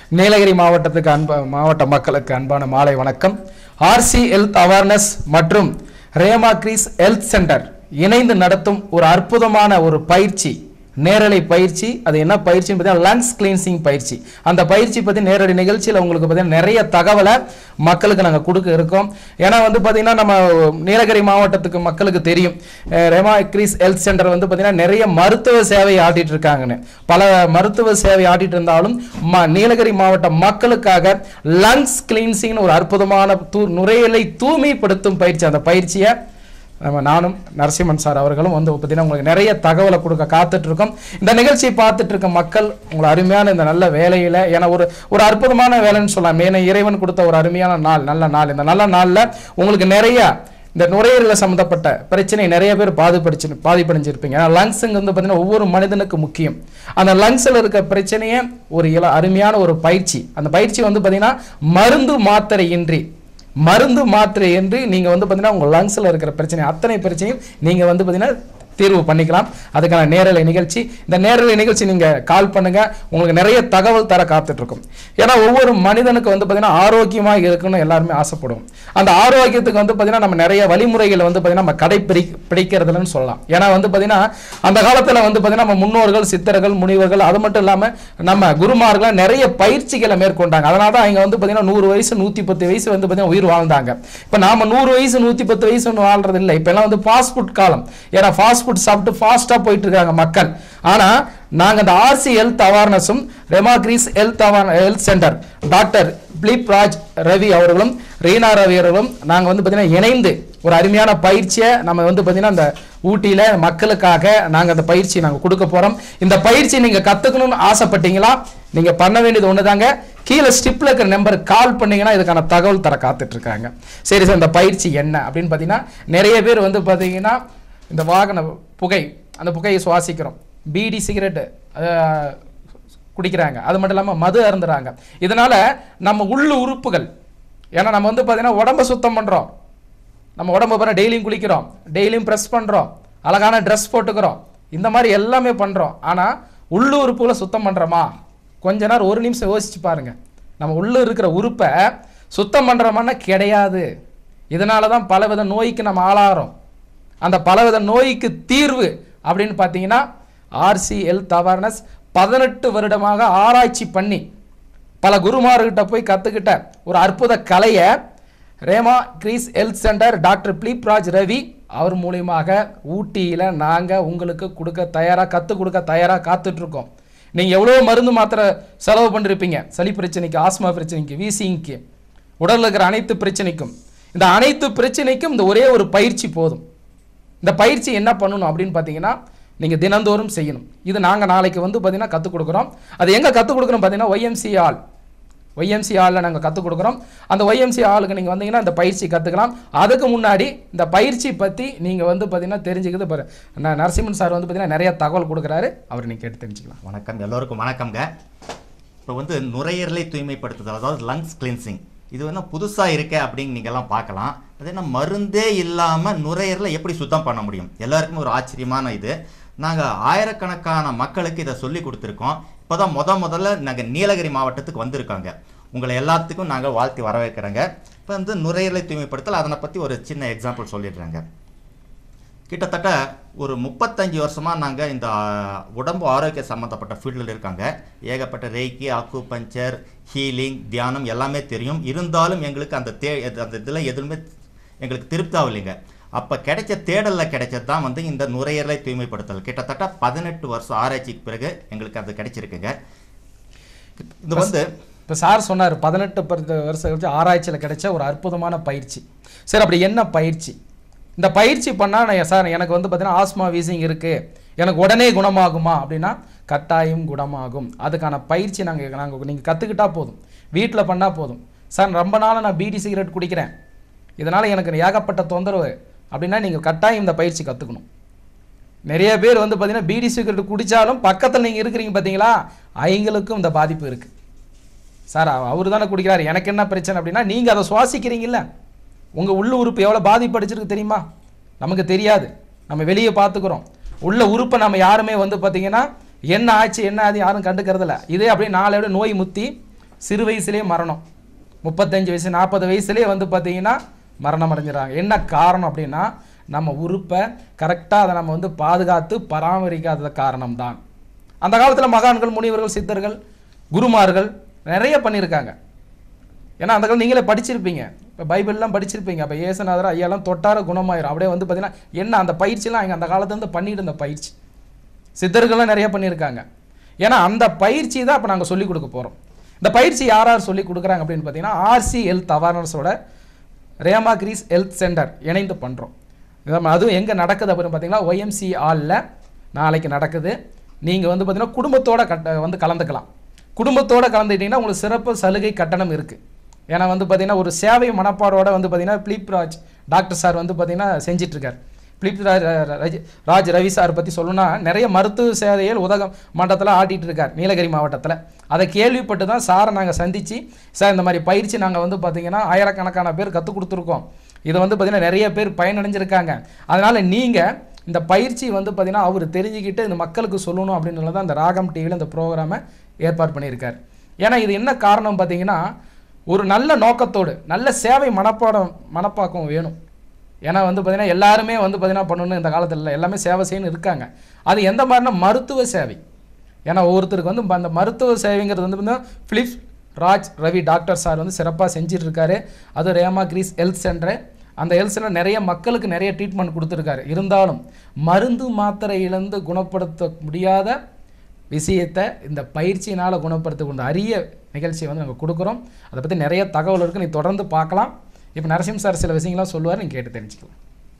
நீலகிரி மாவட்டத்துக்கு அன்ப மாவட்ட மக்களுக்கு அன்பான மாலை வணக்கம் ஆர்சி ஹெல்த் அவேர்னஸ் மற்றும் ரேமா கிரீஸ் ஹெல்த் சென்டர் இணைந்து நடத்தும் ஒரு அற்புதமான ஒரு பயிற்சி நேரலை பயிற்சி அது என்ன பயிற்சின்னு பார்த்தீங்கன்னா லங்ஸ் கிளீன்சிங் பயிற்சி அந்த பயிற்சி பற்றி நேரடி நிகழ்ச்சியில் உங்களுக்கு பார்த்தீங்கன்னா நிறைய தகவலை மக்களுக்கு நாங்கள் கொடுக்க இருக்கோம் ஏன்னா வந்து பார்த்தீங்கன்னா நம்ம நீலகிரி மாவட்டத்துக்கு மக்களுக்கு தெரியும் அஹ் ரெமா கிரீஸ் ஹெல்த் சென்டர் வந்து பார்த்தீங்கன்னா நிறைய மருத்துவ சேவை ஆட்டிட்டு இருக்காங்கன்னு பல மருத்துவ சேவை ஆட்டிட்டு இருந்தாலும் ம நீலகிரி மாவட்ட மக்களுக்காக லங்ஸ் கிளீன்சிங்னு ஒரு அற்புதமான தூ நுரையீரலை தூய்மைப்படுத்தும் பயிற்சி அந்த பயிற்சியை நம்ம நானும் நரசிம்மன் சார் அவர்களும் வந்து பார்த்தீங்கன்னா உங்களுக்கு நிறைய தகவலை கொடுக்க காத்துட்டு இருக்கோம் இந்த நிகழ்ச்சியை பார்த்துட்டு இருக்க மக்கள் உங்களை அருமையான இந்த நல்ல வேலையில ஏன்னா ஒரு ஒரு அற்புதமான வேலைன்னு சொல்லலாம் ஏன்னா இறைவன் கொடுத்த ஒரு அருமையான நாள் நல்ல நாள் இந்த நல்ல நாள்ல உங்களுக்கு நிறைய இந்த நுரையீரல சம்மந்தப்பட்ட பிரச்சனை நிறைய பேர் பாதிப்படிச்சு பாதிப்படைஞ்சிருப்பீங்க ஏன்னா லங்ஸுங்க வந்து பார்த்தீங்கன்னா ஒவ்வொரு மனிதனுக்கு முக்கியம் அந்த லங்ஸில் இருக்க பிரச்சனையே ஒரு இல அருமையான ஒரு பயிற்சி அந்த பயிற்சி வந்து பார்த்தீங்கன்னா மருந்து மாத்திரை இன்றி மருந்து மாத்திரை என்று நீங்க வந்து பார்த்தீங்கன்னா உங்க லங்ஸ்ல இருக்கிற பிரச்சனை அத்தனை பிரச்சனையும் நீங்க வந்து பார்த்தீங்கன்னா தீர்வு பண்ணிக்கலாம் அதுக்கான நேரலை நிகழ்ச்சி இந்த நேரலை நிகழ்ச்சி நீங்க கால் பண்ணுங்க உங்களுக்கு நிறைய தகவல் தர காத்துட்டு இருக்கும் ஏன்னா ஒவ்வொரு மனிதனுக்கு வந்து பார்த்தீங்கன்னா ஆரோக்கியமா இருக்கணும்னு எல்லாருமே ஆசைப்படுவோம் அந்த ஆரோக்கியத்துக்கு வந்து பார்த்தீங்கன்னா நம்ம நிறைய வழிமுறைகளை வந்து பார்த்தீங்கன்னா நம்ம கடைப்பிடி பிடிக்கிறதுலன்னு சொல்லலாம் ஏன்னா வந்து பார்த்தீங்கன்னா அந்த காலத்துல வந்து பார்த்தீங்கன்னா நம்ம முன்னோர்கள் சித்தர்கள் முனிவர்கள் அது மட்டும் இல்லாம நம்ம குருமார்கள் நிறைய பயிற்சிகளை மேற்கொண்டாங்க அதனால தான் அவங்க வந்து பார்த்தீங்கன்னா நூறு வயசு நூற்றி பத்து வயசு வந்து பார்த்தீங்கன்னா உயிர் வாழ்ந்தாங்க இப்போ நாம நூறு வயசு நூற்றி பத்து வயசு வாழ்றது இல்லை இப்போ எல்லாம் வந்து ஃபாஸ்ட் ஃபுட் காலம் ஏன்னா ஃபாஸ்ட் ஃபுட் சாப்பிட்டு ஃபாஸ்ட்டாக போயிட்டு இருக்காங்க மக்கள் ஆனா நாங்க இந்த ஆர்சி ஹெல்த் அவேர்னஸும் Remagrace health aware health centre doctor Philip Raj Ravi அவர்களும் ரீனா ரவி அவர்களும் நாங்க வந்து பார்த்தீங்கன்னா இணைந்து ஒரு அருமையான பயிற்சியை நம்ம வந்து பார்த்தீங்கன்னா இந்த ஊட்டியில மக்களுக்காக நாங்க அந்த பயிற்சி நாங்க கொடுக்க போறோம் இந்த பயிற்சி நீங்க கத்துக்கணும்னு ஆசைப்பட்டீங்களா நீங்க பண்ண வேண்டியது ஒண்ணுதாங்க கீழே ஸ்டிப்ல இருக்கிற நம்பர் கால் பண்ணீங்கன்னா இதுக்கான தகவல் தர காத்துட்டு இருக்காங்க சரி சார் இந்த பயிற்சி என்ன அப்படின்னு பார்த்தீங்கன்னா நிறைய பேர் வந்து பார்த்தீங்கன்னா இந்த வாகன புகை அந்த புகையை சுவாசிக்கிறோம் பீடி சிகரெட்டு குடிக்கிறாங்க அது மட்டும் இல்லாமல் மது அருந்துறாங்க இதனால நம்ம உள்ள உறுப்புகள் ஏன்னா நம்ம வந்து பார்த்தீங்கன்னா உடம்ப சுத்தம் பண்ணுறோம் நம்ம உடம்ப பாரு டெய்லியும் குளிக்கிறோம் டெய்லியும் ப்ரெஸ் பண்ணுறோம் அழகான ட்ரெஸ் போட்டுக்கிறோம் இந்த மாதிரி எல்லாமே பண்ணுறோம் ஆனால் உள்ளு உறுப்புகளை சுத்தம் பண்ணுறோமா கொஞ்ச நேரம் ஒரு நிமிஷம் யோசிச்சு பாருங்க நம்ம உள்ள இருக்கிற உறுப்பை சுத்தம் பண்ணுறோமான்னா கிடையாது இதனால தான் பலவித நோய்க்கு நம்ம ஆளாகிறோம் அந்த பலவித நோய்க்கு தீர்வு அப்படின்னு பார்த்தீங்கன்னா ஆர்சி ஹெல்த் அவேர்னஸ் பதினெட்டு வருடமாக ஆராய்ச்சி பண்ணி பல குருமார்கிட்ட போய் கற்றுக்கிட்ட ஒரு அற்புத கலையை Rema Grace health centre doctor Philipraj Ravi அவர் மூலியமாக ஊட்டியில் நாங்கள் உங்களுக்கு கொடுக்க தயாராக கற்றுக் கொடுக்க தயாராக காத்துட்ருக்கோம் நீங்கள் எவ்வளோ மருந்து மாத்திரை செலவு பண்ணிருப்பீங்க சளி பிரச்சனைக்கு ஆஸ்மா பிரச்சனைக்கு வீசிங்க்கு உடலில் இருக்கிற அனைத்து பிரச்சனைக்கும் இந்த அனைத்து பிரச்சனைக்கும் இந்த ஒரே ஒரு பயிற்சி போதும் இந்த பயிற்சி என்ன பண்ணணும் அப்படின்னு பார்த்தீங்கன்னா நீங்கள் தினந்தோறும் செய்யணும் இது நாங்கள் நாளைக்கு வந்து பார்த்தீங்கன்னா கற்றுக் கொடுக்குறோம் அது எங்கே கற்றுக் கொடுக்குறோம் பார்த்தீங்கன்னா ஒய்எம்சி ஆல் ஒய்எம்சி ஆலில் நாங்கள் கற்றுக் கொடுக்குறோம் அந்த ஒய்எம்சி ஆளுக்கு நீங்கள் வந்தீங்கன்னா இந்த பயிற்சி கற்றுக்கலாம் அதுக்கு முன்னாடி இந்த பயிற்சி பற்றி நீங்கள் வந்து பார்த்தீங்கன்னா தெரிஞ்சுக்கிறது பாரு நான் நரசிம்மன் சார் வந்து பார்த்தீங்கன்னா நிறைய தகவல் கொடுக்குறாரு அவர் நீங்கள் கேட்டு தெரிஞ்சுக்கலாம் வணக்கம் எல்லோருக்கும் வணக்கம்ங்க இப்போ வந்து நுரையீரலை தூய்மைப்படுத்துதல் அதாவது லங்ஸ் கிளென்சிங் இது வந்து புதுசாக இருக்கே அப்படின்னு நீங்கள்லாம் பார்க்கலாம் அது என்ன மருந்தே இல்லாமல் நுரையீரலை எப்படி சுத்தம் பண்ண முடியும் எல்லாருக்குமே ஒரு ஆச்சரியமான இது நாங்கள் ஆயிரக்கணக்கான மக்களுக்கு இதை சொல்லி கொடுத்துருக்கோம் இப்போ தான் முத முதல்ல நாங்கள் நீலகிரி மாவட்டத்துக்கு வந்திருக்காங்க உங்களை எல்லாத்துக்கும் நாங்கள் வாழ்த்தி வரவேற்கிறோங்க இப்போ வந்து நுரையீரலை தூய்மைப்படுத்தல் அதனை பற்றி ஒரு சின்ன எக்ஸாம்பிள் சொல்லிடுறேங்க கிட்டத்தட்ட ஒரு முப்பத்தஞ்சு வருஷமாக நாங்கள் இந்த ஆ, உடம்பு ஆரோக்கிய சம்மந்தப்பட்ட ஃபீல்டில் இருக்காங்க ஏகப்பட்ட ரேக்கி அக்கு பஞ்சர் ஹீலிங் தியானம் எல்லாமே தெரியும் இருந்தாலும் எங்களுக்கு அந்த தே எது- அந்த இதில் எதுவுமே எங்களுக்கு திருப்தி ஆகலைங்க அப்போ கிடைச்ச தேடலில் கிடைச்சது தான் வந்து இந்த நுரையீரலை தூய்மைப்படுத்தல் கிட்டத்தட்ட பதினெட்டு வருஷம் ஆராய்ச்சிக்கு பிறகு எங்களுக்கு அது கிடைச்சிருக்குங்க இது வந்து இப்போ சார் சொன்னார் பதினெட்டு பத்து வருஷம் கழிச்சு ஆராய்ச்சியில் கிடைச்ச ஒரு அற்புதமான பயிற்சி சரி அப்படி என்ன பயிற்சி இந்த பயிற்சி பண்ணால் நான் சார் எனக்கு வந்து பார்த்தீங்கன்னா ஆஸ்மா வீசிங் இருக்குது எனக்கு உடனே குணமாகுமா அப்படின்னா கட்டாயம் குணமாகும் அதுக்கான பயிற்சி நாங்கள் நாங்கள் நீங்கள் கற்றுக்கிட்டா போதும் வீட்டில் பண்ணால் போதும் சார் ரொம்ப நாளாக நான் பீடி சிகரெட் குடிக்கிறேன் இதனால் எனக்கு ஏகப்பட்ட தொந்தரவு அப்படின்னா நீங்கள் கட்டாயம் இந்த பயிற்சி கற்றுக்கணும் நிறைய பேர் வந்து பார்த்தீங்கன்னா பீடி சிகரெட் குடித்தாலும் பக்கத்தில் நீங்கள் இருக்கிறீங்க பார்த்தீங்களா அவங்களுக்கும் இந்த பாதிப்பு இருக்குது சார் அவர் தானே குடிக்கிறார் எனக்கு என்ன பிரச்சனை அப்படின்னா நீங்கள் அதை சுவாசிக்கிறீங்கல்ல உங்கள் உள்ள உறுப்பு எவ்வளோ பாதிப்படைச்சிருக்கு தெரியுமா நமக்கு தெரியாது நம்ம வெளியே பார்த்துக்குறோம் உள்ள உறுப்பை நம்ம யாருமே வந்து பார்த்தீங்கன்னா என்ன ஆச்சு என்ன ஆச்சு யாரும் கண்டுக்கிறதில்ல இதே அப்படியே நாளை விட நோய் முத்தி சிறு வயசுலேயே மரணம் முப்பத்தஞ்சு வயசு நாற்பது வயசுலேயே வந்து பார்த்தீங்கன்னா மரணம் அடைஞ்சிடறாங்க என்ன காரணம் அப்படின்னா நம்ம உறுப்பை கரெக்டாக அதை நம்ம வந்து பாதுகாத்து பராமரிக்காதது காரணம்தான் அந்த காலத்தில் மகான்கள் முனிவர்கள் சித்தர்கள் குருமார்கள் நிறைய பண்ணியிருக்காங்க ஏன்னா அந்த காலம் நீங்களே படிச்சிருப்பீங்க இப்போ பைபிள்லாம் படிச்சிருப்பீங்க அப்போ ஏசுநாதர் ஐயாலாம் தொட்டார குணமாயிரும் அப்படியே வந்து பார்த்தீங்கன்னா என்ன அந்த பயிற்சிலாம் இங்கே அந்த காலத்துலேருந்து பண்ணிட்டு இருந்த பயிற்சி சித்தர்கள்லாம் நிறைய பண்ணியிருக்காங்க ஏன்னா அந்த பயிற்சி தான் இப்போ நாங்கள் சொல்லிக் கொடுக்க போகிறோம் இந்த பயிற்சி யார் யார் சொல்லிக் கொடுக்குறாங்க அப்படின்னு பார்த்தீங்கன்னா ஆர்சி ஹெல்த் அவேர்னஸோட ரேமா கிரீஸ் ஹெல்த் சென்டர் இணைந்து பண்ணுறோம் அதுவும் எங்கே நடக்குது அப்படின்னு பார்த்தீங்கன்னா ஒய்எம்சி ஹாலில் நாளைக்கு நடக்குது நீங்கள் வந்து பார்த்தீங்கன்னா குடும்பத்தோட கட்ட வந்து கலந்துக்கலாம் குடும்பத்தோட கலந்துக்கிட்டீங்கன்னா உங்களுக்கு சிறப்பு சலுகை கட்டணம் இருக்குது ஏன்னா வந்து பார்த்தீங்கன்னா ஒரு சேவை மனப்பாடோட வந்து பார்த்தீங்கன்னா பிலிப் ராஜ் டாக்டர் சார் வந்து பார்த்தீங்கன்னா செஞ்சிட்ருக்கார் பிலிப் ராஜ் ரஜ்- ராஜ் ரவி சார் பற்றி சொல்லணும்னா நிறைய மருத்துவ சேவைகள் உதக மண்டலத்தில் ஆட்டிகிட்டு இருக்கார் நீலகிரி மாவட்டத்தில் அதை கேள்விப்பட்டு தான் சாரை நாங்கள் சந்தித்து சார் இந்த மாதிரி பயிற்சி நாங்கள் வந்து பார்த்தீங்கன்னா ஆயிரக்கணக்கான பேர் கற்றுக் கொடுத்துருக்கோம் இதை வந்து பார்த்தீங்கன்னா நிறைய பேர் பயனடைஞ்சிருக்காங்க அதனால் நீங்கள் இந்த பயிற்சி வந்து பார்த்தீங்கன்னா அவர் தெரிஞ்சுக்கிட்டு இந்த மக்களுக்கு சொல்லணும் அப்படின்னு தான் இந்த ராகம் டிவியில் இந்த ப்ரோக்ராமை ஏற்பாடு பண்ணியிருக்கார் ஏன்னா இது என்ன காரணம் பார்த்தீங்கன்னா ஒரு நல்ல நோக்கத்தோடு நல்ல சேவை மனப்பாடம் மனப்பாக்கம் வேணும் ஏன்னா வந்து பார்த்தீங்கன்னா எல்லாருமே வந்து பார்த்தீங்கன்னா பண்ணணும் இந்த காலத்தில் இல்லை எல்லாமே சேவை செய்யணும் இருக்காங்க அது எந்த மாதிரினா மருத்துவ சேவை ஏன்னா ஒவ்வொருத்தருக்கு வந்து அந்த மருத்துவ சேவைங்கிறது வந்து பார்த்தீங்கன்னா Philips Raj Ravi doctor sir வந்து சிறப்பாக செஞ்சுட்டு இருக்காரு அது ரேமா கிரீஸ் ஹெல்த் சென்டரு அந்த ஹெல்த் சென்டர் நிறைய மக்களுக்கு நிறைய ட்ரீட்மெண்ட் கொடுத்துருக்காரு இருந்தாலும் மருந்து மாத்திரையிலிருந்து குணப்படுத்த முடியாத விஷயத்தை இந்த பயிற்சியினால் குணப்படுத்தக்கூடிய அரிய நிகழ்ச்சியை வந்து நாங்கள் கொடுக்குறோம் அதை பற்றி நிறைய தகவல் இருக்குது நீ தொடர்ந்து பார்க்கலாம் இப்போ நரசிம்ம சார் சில விஷயங்கள்லாம் சொல்லுவார் நீங்கள் கேட்டு தெரிஞ்சுக்கலாம்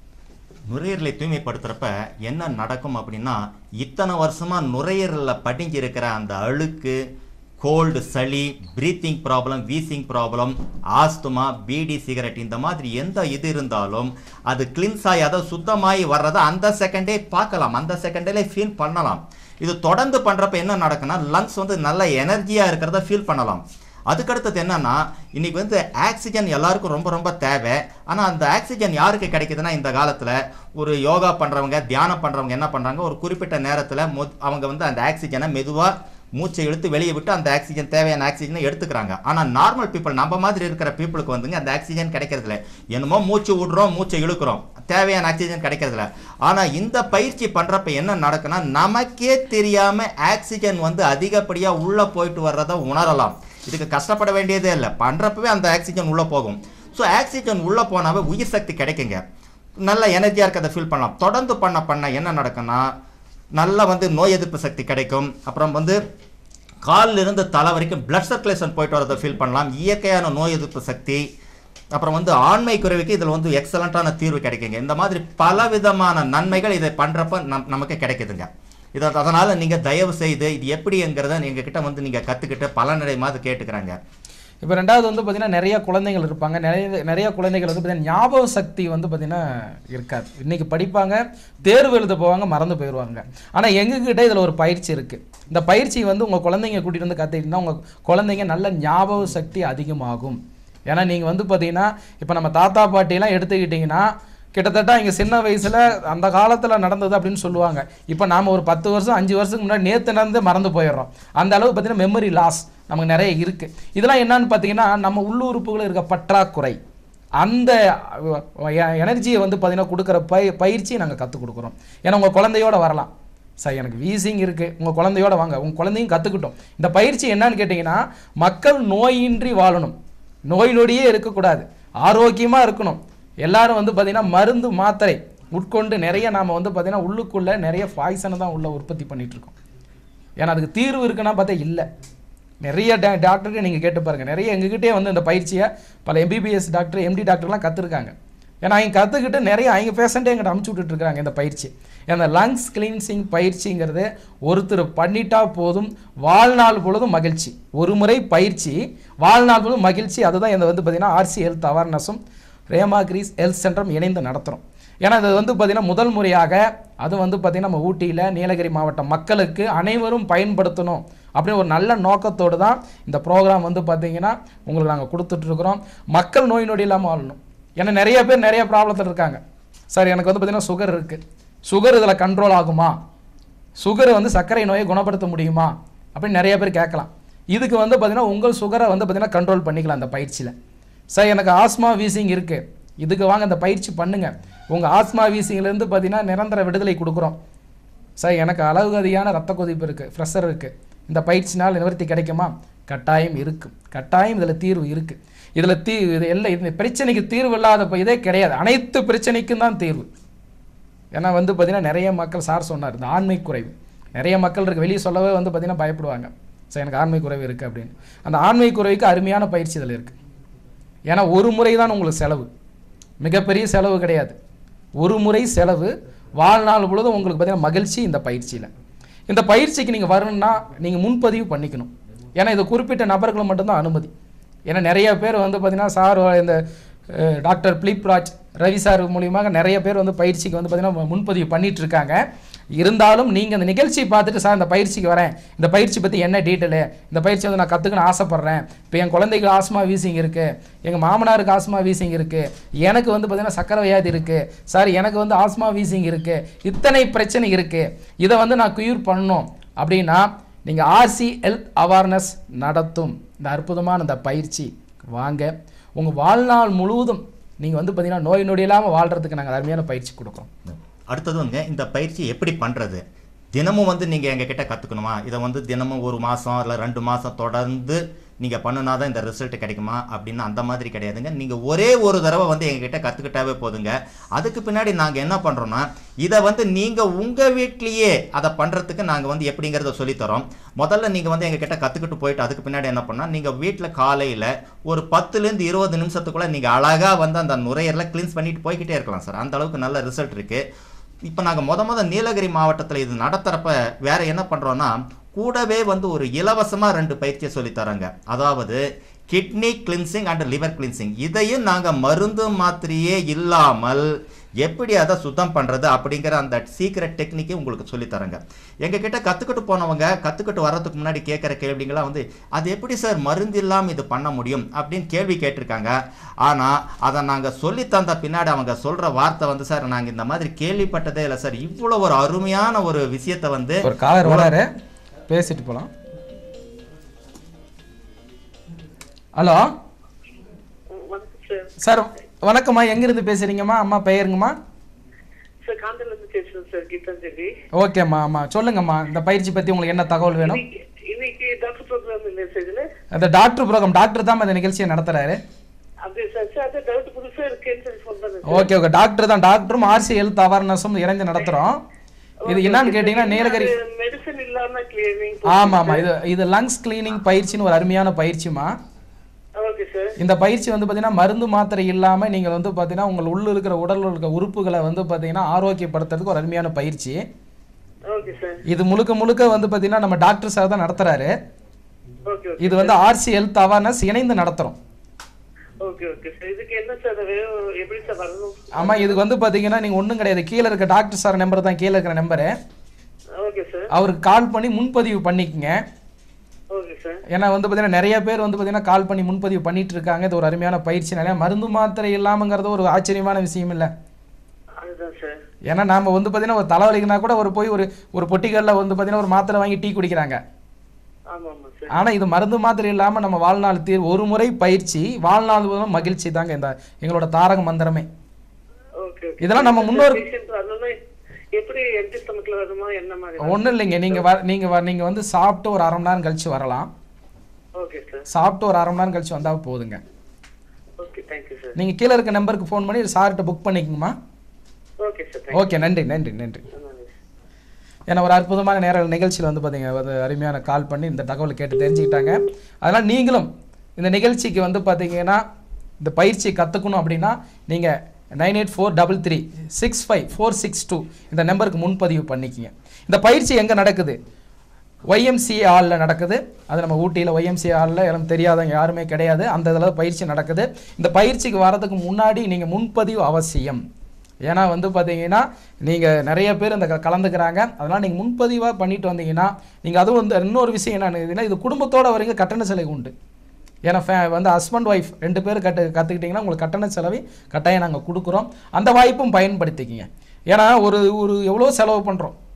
நுரையீரலை தூய்மைப்படுத்துறப்ப என்ன நடக்கும் அப்படின்னா இத்தனை வருஷமா நுரையீரல்ல படிஞ்சு இருக்கிற அந்த அழுக்கு கோல்டு சளி breathing problem wheezing problem asthma beedi cigarette இந்த மாதிரி எந்த இது இருந்தாலும் அது கிளின்ஸ் ஆகி அதை சுத்தமாகி வர்றதை அந்த செகண்டே பார்க்கலாம் அந்த செகண்டிலே ஃபீல் பண்ணலாம் இது தொடர்ந்து பண்றப்ப என்ன நடக்குன்னா லங்ஸ் வந்து நல்ல எனர்ஜியா இருக்கிறத ஃபீல் பண்ணலாம் அதுக்கடுத்தது என்னன்னா இன்னைக்கு வந்து ஆக்சிஜன் எல்லாருக்கும் ரொம்ப ரொம்ப தேவை ஆனால் அந்த ஆக்சிஜன் யாருக்கு கிடைக்குதுன்னா இந்த காலத்தில் ஒரு யோகா பண்ணுறவங்க தியானம் பண்ணுறவங்க என்ன பண்ணுறாங்க ஒரு குறிப்பிட்ட நேரத்தில் அவங்க வந்து அந்த ஆக்சிஜனை மெதுவாக மூச்சை இழுத்து வெளியே விட்டு அந்த ஆக்சிஜன் தேவையான ஆக்சிஜனை எடுத்துக்கிறாங்க ஆனால் நார்மல் பீப்புள் நம்ம மாதிரி இருக்கிற பீப்புளுக்கு வந்துங்க அந்த ஆக்சிஜன் கிடைக்கிறதில்ல என்னமோ மூச்சு விடுறோம் மூச்சை இழுக்கிறோம் தேவையான ஆக்சிஜன் கிடைக்கிறதில்ல ஆனால் இந்த பயிற்சி பண்ணுறப்ப என்ன நடக்குன்னா நமக்கே தெரியாமல் ஆக்சிஜன் வந்து அதிகப்படியாக உள்ளே போயிட்டு வர்றதை உணரலாம் இதுக்கு கஷ்டப்பட வேண்டியதே இல்லை பண்ணுறப்பவே அந்த ஆக்சிஜன் உள்ளே போகும் ஸோ ஆக்சிஜன் உள்ளே போனாவே உயிர் சக்தி கிடைக்குங்க நல்ல எனர்ஜியாக இருக்கிறத ஃபீல் பண்ணலாம் தொடர்ந்து பண்ண பண்ண என்ன நடக்குன்னா நல்லா வந்து நோய் எதிர்ப்பு சக்தி கிடைக்கும் அப்புறம் வந்து காலில் இருந்து தலை வரைக்கும் பிளட் சர்க்குலேஷன் போயிட்டு வரதை ஃபீல் பண்ணலாம் இயற்கையான நோய் எதிர்ப்பு சக்தி அப்புறம் வந்து ஆண்மை குறைவுக்கு இதில் வந்து எக்ஸலண்ட்டான தீர்வு கிடைக்குங்க இந்த மாதிரி பல விதமான நன்மைகள் இதை பண்ணுறப்ப நம் நமக்கு கிடைக்குதுங்க இதை அதனால் நீங்கள் தயவு செய்து இது எப்படிங்கிறத நீங்கள் கிட்ட வந்து நீங்கள் கற்றுக்கிட்டு பலனடை மாதிரி கேட்டுக்கிறாங்க இப்போ ரெண்டாவது வந்து பார்த்தீங்கன்னா நிறைய குழந்தைகள் இருப்பாங்க நிறைய நிறைய குழந்தைகள் வந்து பார்த்தீங்கன்னா ஞாபக சக்தி வந்து பார்த்தீங்கன்னா இருக்காது இன்னைக்கு படிப்பாங்க தேர்வு எழுத போவாங்க மறந்து போயிடுவாங்க ஆனால் எங்ககிட்ட இதில் ஒரு பயிற்சி இருக்குது இந்த பயிற்சி வந்து உங்கள் குழந்தைங்க கூட்டிகிட்டு வந்து கற்றுக்கிட்டீங்கன்னா உங்கள் குழந்தைங்க நல்ல ஞாபக சக்தி அதிகமாகும் ஏன்னா நீங்கள் வந்து பார்த்தீங்கன்னா இப்போ நம்ம தாத்தா பாட்டியெல்லாம் எடுத்துக்கிட்டிங்கன்னா கிட்டத்தட்ட இங்கே சின்ன வயசில் அந்த காலத்தில் நடந்தது அப்படின்னு சொல்லுவாங்க இப்போ நாம் ஒரு பத்து வருஷம் அஞ்சு வருஷத்துக்கு முன்னாடி நேற்று நடந்து மறந்து போயிடுறோம் அந்த அளவு பார்த்தீங்கன்னா மெமரி லாஸ் நமக்கு நிறைய இருக்குது இதெல்லாம் என்னன்னு பார்த்தீங்கன்னா நம்ம உள்ளுறுப்புகளில் இருக்க பற்றாக்குறை அந்த எனர்ஜியை வந்து பார்த்தீங்கன்னா கொடுக்குற பய பயிற்சியை நாங்கள் கற்றுக் கொடுக்குறோம் ஏன்னா உங்கள் குழந்தையோட வரலாம் சார் எனக்கு வீசிங் இருக்குது உங்கள் குழந்தையோட வாங்க உங்கள் குழந்தையும் கற்றுக்கிட்டோம் இந்த பயிற்சி என்னன்னு கேட்டிங்கன்னா மக்கள் நோயின்றி வாழணும் நோய் நொடியே இருக்கக்கூடாது ஆரோக்கியமாக இருக்கணும் எல்லாரும் வந்து பார்த்திங்கன்னா மருந்து மாத்திரை உட்கொண்டு நிறைய நாம் வந்து பார்த்திங்கன்னா உள்ளுக்குள்ளே நிறைய பாய்சனை தான் உள்ள உற்பத்தி பண்ணிட்டு இருக்கோம் ஏன்னா அதுக்கு தீர்வு இருக்குன்னா பார்த்தா இல்லை நிறைய டா டாக்டர்கிட்ட நீங்கள் கேட்டு பாருங்கள் நிறைய எங்ககிட்டே வந்து இந்த பயிற்சியை பல எம்பிபிஎஸ் டாக்டர் எம்டி டாக்டர்லாம் கற்றுருக்காங்க ஏன்னா அவங்க கற்றுக்கிட்டு நிறைய அவங்க பேஷண்ட்டே எங்கிட்ட அமுச்சு விட்டுட்டு இருக்காங்க இந்த பயிற்சி அந்த லங்ஸ் கிளீன்சிங் பயிற்சிங்கிறது ஒருத்தர் பண்ணிட்டா போதும் வாழ்நாள் பொழுதும் மகிழ்ச்சி ஒரு முறை பயிற்சி வாழ்நாள் பொழுதும் மகிழ்ச்சி அதுதான் இந்த வந்து பார்த்திங்கன்னா ஆர்சி ஹெல்த் அவேர்னஸும் ரேமா கிரீஸ் ஹெல்த் சென்டரும் இணைந்து நடத்துகிறோம் ஏன்னா இது வந்து பார்த்திங்கன்னா முதல் முறையாக அது வந்து பார்த்திங்கன்னா நம்ம ஊட்டியில் நீலகிரி மாவட்ட மக்களுக்கு அனைவரும் பயன்படுத்தணும் அப்படின்னு ஒரு நல்ல நோக்கத்தோடு தான் இந்த ப்ரோக்ராம் வந்து பார்த்திங்கன்னா உங்களுக்கு நாங்கள் கொடுத்துட்ருக்குறோம் மக்கள் நோய் நொடி இல்லாமல் வாழணும் ஏன்னா நிறைய பேர் நிறைய ப்ராப்ளத்தில் இருக்காங்க சார் எனக்கு வந்து பார்த்திங்கன்னா சுகர் இருக்குது சுகர் இதில் கண்ட்ரோல் ஆகுமா சுகர் வந்து சர்க்கரை நோயை குணப்படுத்த முடியுமா அப்படின்னு நிறைய பேர் கேட்கலாம் இதுக்கு வந்து பார்த்தீங்கன்னா உங்கள் சுகரை வந்து பார்த்தீங்கன்னா கண்ட்ரோல் பண்ணிக்கலாம் அந்த பயிற்சியில் சார் எனக்கு ஆஸ்மா வீசிங் இருக்குது இதுக்கு வாங்க அந்த பயிற்சி பண்ணுங்கள் உங்கள் ஆஸ்மா வீசிங்லேருந்து பார்த்தீங்கன்னா நிரந்தர விடுதலை கொடுக்குறோம் சார் எனக்கு அளவு அதிகமான ரத்த கொதிப்பு இருக்குது ப்ரெஷர் இருக்குது இந்த பயிற்சினால் நிவர்த்தி கிடைக்குமா கட்டாயம் இருக்கும் கட்டாயம் இதில் தீர்வு இருக்குது இதில் தீ இது எல்லாம் இந்த பிரச்சனைக்கு தீர்வு இல்லாத இப்ப இதே கிடையாது அனைத்து பிரச்சனைக்கும் தான் தீர்வு ஏன்னா வந்து பார்த்தீங்கன்னா நிறைய மக்கள் சார் சொன்னார் இந்த ஆண்மை குறைவு நிறைய மக்கள் இருக்கு வெளியே சொல்லவே வந்து பார்த்தீங்கன்னா பயப்படுவாங்க சார் எனக்கு ஆண்மை குறைவு இருக்குது அப்படின்னு அந்த ஆண்மை குறைவுக்கு அருமையான பயிற்சி இதில் இருக்குது ஏன்னா ஒரு முறை தான் உங்களுக்கு செலவு மிகப்பெரிய செலவு கிடையாது ஒரு முறை செலவு வாழ்நாள் முழுவதும் உங்களுக்கு பார்த்தீங்கன்னா மகிழ்ச்சி இந்த பயிற்சியில் இந்த பயிற்சிக்கு நீங்கள் வரணும்னா நீங்கள் முன்பதிவு பண்ணிக்கணும் ஏன்னா இது குறிப்பிட்ட நபர்கள் மட்டும்தான் அனுமதி ஏன்னா நிறைய பேர் வந்து பார்த்தீங்கன்னா சார் இந்த அஹ், டாக்டர் பிலிப்ராஜ் ரவி சார் மூலியமாக நிறைய பேர் வந்து பயிற்சிக்கு வந்து பார்த்தீங்கன்னா முன்பதிவு பண்ணிட்டு இருக்காங்க இருந்தாலும் நீங்கள் அந்த நிகழ்ச்சியை பார்த்துட்டு சார் இந்த பயிற்சிக்கு வரேன் இந்த பயிற்சி பற்றி என்ன டீட்டெயிலு இந்த பயிற்சி வந்து நான் கற்றுக்கணும் ஆசைப்பட்றேன் இப்போ என் குழந்தைக்கு ஆஸ்மா வீசிங் இருக்குது எங்கள் மாமனாருக்கு ஆஸ்மா வீசிங் இருக்குது எனக்கு வந்து பார்த்தீங்கன்னா சக்கரை வியாதி இருக்குது சார் எனக்கு வந்து ஆஸ்மா வீசிங் இருக்குது இத்தனை பிரச்சனை இருக்குது இதை வந்து நான் குயூர் பண்ணணும் அப்படின்னா நீங்கள் ஆர்சி ஹெல்த் அவேர்னஸ் நடத்தும் இந்த அற்புதமான இந்த பயிற்சி வாங்க உங்கள் வாழ்நாள் முழுவதும் நீங்கள் வந்து பார்த்தீங்கன்னா நோய் நொடி இல்லாமல் வாழ்கிறதுக்கு நாங்கள் அருமையான பயிற்சி கொடுக்குறோம் அடுத்தது வந்து இந்த பயிற்சி எப்படி பண்ணுறது தினமும் வந்து நீங்கள் எங்ககிட்ட கற்றுக்கணுமா இதை வந்து தினமும் ஒரு மாதம் இல்லை ரெண்டு மாதம் தொடர்ந்து நீங்கள் பண்ணுனா தான் இந்த ரிசல்ட் கிடைக்குமா அப்படின்னு அந்த மாதிரி கிடையாதுங்க நீங்கள் ஒரே ஒரு தடவை வந்து எங்ககிட்ட கற்றுக்கிட்டாவே போதுங்க அதுக்கு பின்னாடி நாங்கள் என்ன பண்ணுறோன்னா இதை வந்து நீங்கள் உங்கள் வீட்லேயே அதை பண்ணுறதுக்கு நாங்கள் வந்து எப்படிங்கிறத சொல்லித்தரோம் முதல்ல நீங்கள் வந்து எங்ககிட்ட கற்றுக்கிட்டு போயிட்டு அதுக்கு பின்னாடி என்ன பண்ணால் நீங்கள் வீட்டில் காலையில் ஒரு பத்துலேருந்து இருபது நிமிஷத்துக்குள்ளே நீங்கள் அழகாக வந்து அந்த நுரையீரலை க்ளீன்ஸ் பண்ணிட்டு போய்கிட்டே இருக்கலாம் சார் அந்த அளவுக்கு நல்ல ரிசல்ட் இருக்குது இப்போ நாங்கள் முத முத நீலகிரி மாவட்டத்தில் இது நடத்துகிறப்ப வேற என்ன பண்ணுறோன்னா கூடவே வந்து ஒரு இலவசமாக ரெண்டு பயிற்சியை சொல்லித் தராங்க அதாவது kidney cleansing and liver cleansing இதையும் நாங்கள் மருந்து மாத்திரையே இல்லாமல் எப்படி அதை சுத்தம் பண்ணுறது அப்படிங்கிற அந்த சீக்ரெட் டெக்னிக்கை உங்களுக்கு சொல்லித் தராங்க எங்கள் கிட்ட கற்றுக்கிட்டு போனவங்க கற்றுக்கிட்டு வர்றதுக்கு முன்னாடி கேட்குற கேள்விங்களாம் வந்து அது எப்படி சார் மருந்து இல்லாமல் இது பண்ண முடியும் அப்படின்னு கேள்வி கேட்டிருக்காங்க ஆனால் அதை நாங்கள் சொல்லி தந்த பின்னாடி அவங்க சொல்கிற வார்த்தை வந்து சார் நாங்கள் இந்த மாதிரி கேள்விப்பட்டதே இல்லை சார் இவ்வளோ ஒரு அருமையான ஒரு விஷயத்தை வந்து ஒரு காலர் வராரு பேசிட்டு போகலாம் ஹலோ வணக்கம் சார் சார் வணக்கம்மா எங்கேருந்து பேசுகிறீங்கம்மா அம்மா பெயருங்கம்மா சார் காந்தல இருந்து பேசுறேன் சார் கீதாஞ்சலி ஓகேம்மா அம்மா சொல்லுங்கம்மா இந்த பயிற்சி பற்றி உங்களுக்கு என்ன தகவல் வேணும் இன்னைக்கு இன்னைக்கு டாக்டர் ப்ரோக்ராம் இல்லை சார் இதுல அந்த டாக்டர் ப்ரோக்ராம் டாக்டர் தான் இந்த நிகழ்ச்சியை நடத்துறாரு அப்படியே சார் சார் அது டவுட் புதுசா இருக்கேன்னு சொல்லி ஃபோன் பண்ணேன் ஓகே ஓகே டாக்டர் தான் டாக்டரும் ஆர்சி ஹெல்த் அவேர்னஸும் இணைந்து நடத்துகிறோம் இது என்னன்னு கேட்டிங்கன்னா நீலகிரி மெடிசன் இல்லாம கிளியரிங் ஆமாம் ஆமாம் இது இது லங்ஸ் கிளீனிங் பயிற்சின்னு ஒரு அருமையான பயிற்சிமா ஓகே சார் இந்த பயிற்சி வந்து பார்த்தீங்கன்னா மருந்து மாத்திரை இல்லாமல் நீங்கள் வந்து பார்த்தீங்கன்னா உங்கள் உள்ள இருக்கிற உடலில் இருக்கிற உறுப்புகளை வந்து பார்த்தீங்கன்னா ஆரோக்கியப்படுத்துறதுக்கு ஒரு அருமையான பயிற்சி ஓகே சார் இது முழுக்க முழுக்க வந்து பார்த்தீங்கன்னா நம்ம டாக்டர் சார் தான் நடத்துறாரு ஓகே ஓகே இது வந்து ஆர்சி ஹெல்த் அவேர்னஸ் இணைந்து நடத்துகிறோம் ஓகே ஓகே சார் இதுக்கு என்ன சார் வேணும் எப்படி சார் வரணும் ஆமாம் இதுக்கு வந்து பார்த்தீங்கன்னா நீங்கள் ஒன்றும் கிடையாது கீழே இருக்க டாக்டர் சார் நம்பர் தான் கீழே இருக்கிற நம்பரு ஓகே சார் அவருக்கு கால் பண்ணி முன்பதிவு பண்ணிக்கங்க ஓகே சார் ஏன்னா வந்து பார்த்தீங்கன்னா நிறைய பேர் வந்து பார்த்தீங்கன்னா கால் பண்ணி முன்பதிவு பண்ணிட்டு இருக்காங்க இது ஒரு அருமையான பயிற்சி நிறைய மருந்து மாத்திரை இல்லாமங்கிறது ஒரு ஆச்சரியமான விஷயம் இல்லை அதுதான் சார் ஏன்னா நாம வந்து பார்த்தீங்கன்னா ஒரு தலைவலிக்குனா கூட ஒரு போய் ஒரு ஒரு பொட்டிகளில் வந்து பார்த்தீங்கன்னா ஒரு மாத்திரை வாங்கி டீ குடிக்கிறாங்க ஆமா ஆமா சார் ஆனால் இது மருந்து மாத்திரை இல்லாமல் நம்ம வாழ்நாள் தீர் ஒரு முறை பயிற்சி வாழ்நாள் முழுவதும் மகிழ்ச்சி தாங்க இந்த எங்களோட தாரக மந்திரமே ஓகே ஓகே இதெல்லாம் நம்ம முன்னோர் பேஷண்ட் வரணும்னா எப்படி எம்டி ஸ்டமக்ல வருமா என்ன மாதிரி ஒன்றும் இல்லைங்க நீங்கள் வ நீங்கள் வ நீங்கள் வந்து சாப்பிட்டு ஒரு அரை மணி நேரம் கழிச்சு வரலாம் ஓகே சார் சாப்பிட்டு ஒரு அரை மணி நேரம் கழிச்சு வந்தால் போதுங்க ஓகே தேங்க்யூ சார் நீங்கள் கீழே இருக்க நம்பருக்கு ஃபோன் பண்ணி சார்கிட்ட புக் பண்ணிக்கோங்கம்மா ஓகே சார் தேங்க்யூ ஓகே நன்றி நன்றி நன்றி ஏன்னா ஒரு அற்புதமான நேர நிகழ்ச்சியில் வந்து பார்த்தீங்க ஒரு அருமையான கால் பண்ணி இந்த தகவலை கேட்டு தெரிஞ்சுக்கிட்டாங்க அதனால் நீங்களும் இந்த நிகழ்ச்சிக்கு வந்து பார்த்தீங்கன்னா இந்த பயிற்சியை கற்றுக்கணும் அப்படின்னா நீங்கள் nine eight four double three six five four six two இந்த நம்பருக்கு முன்பதிவு பண்ணிக்கிங்க இந்த பயிற்சி எங்கே நடக்குது ஒய்எம்சிஏ ஹாலில் நடக்குது அது நம்ம ஊட்டியில் ஒய்எம்சிஏ ஹாலில் எல்லாம் தெரியாதவங்க யாருமே கிடையாது அந்த இதில் பயிற்சி நடக்குது இந்த பயிற்சிக்கு வரதுக்கு முன்னாடி நீங்கள் முன்பதிவு அவசியம் ஏன்னா வந்து பார்த்தீங்கன்னா நீங்கள் நிறைய பேர் இந்த க- கலந்துக்கிறாங்க அதனால் நீங்கள் முன்பதிவாக பண்ணிட்டு வந்தீங்கன்னா நீங்கள் அதுவும் வந்து இன்னொரு விஷயம் என்னன்னு இது குடும்பத்தோட வரீங்க கட்டண செலவு உண்டு ஏன்னா ஃபே வந்து ஹஸ்பண்ட் ஒய்ஃப் ரெண்டு பேர் கட்டு கற்றுக்கிட்டிங்கன்னா உங்களுக்கு கட்டண செலவை கட்டாயம் நாங்கள் கொடுக்குறோம் அந்த வாய்ப்பும் பயன்படுத்திக்கிங்க ஏன்னா ஒரு ஒரு எவ்வளோ செலவு பண்ணுறோம்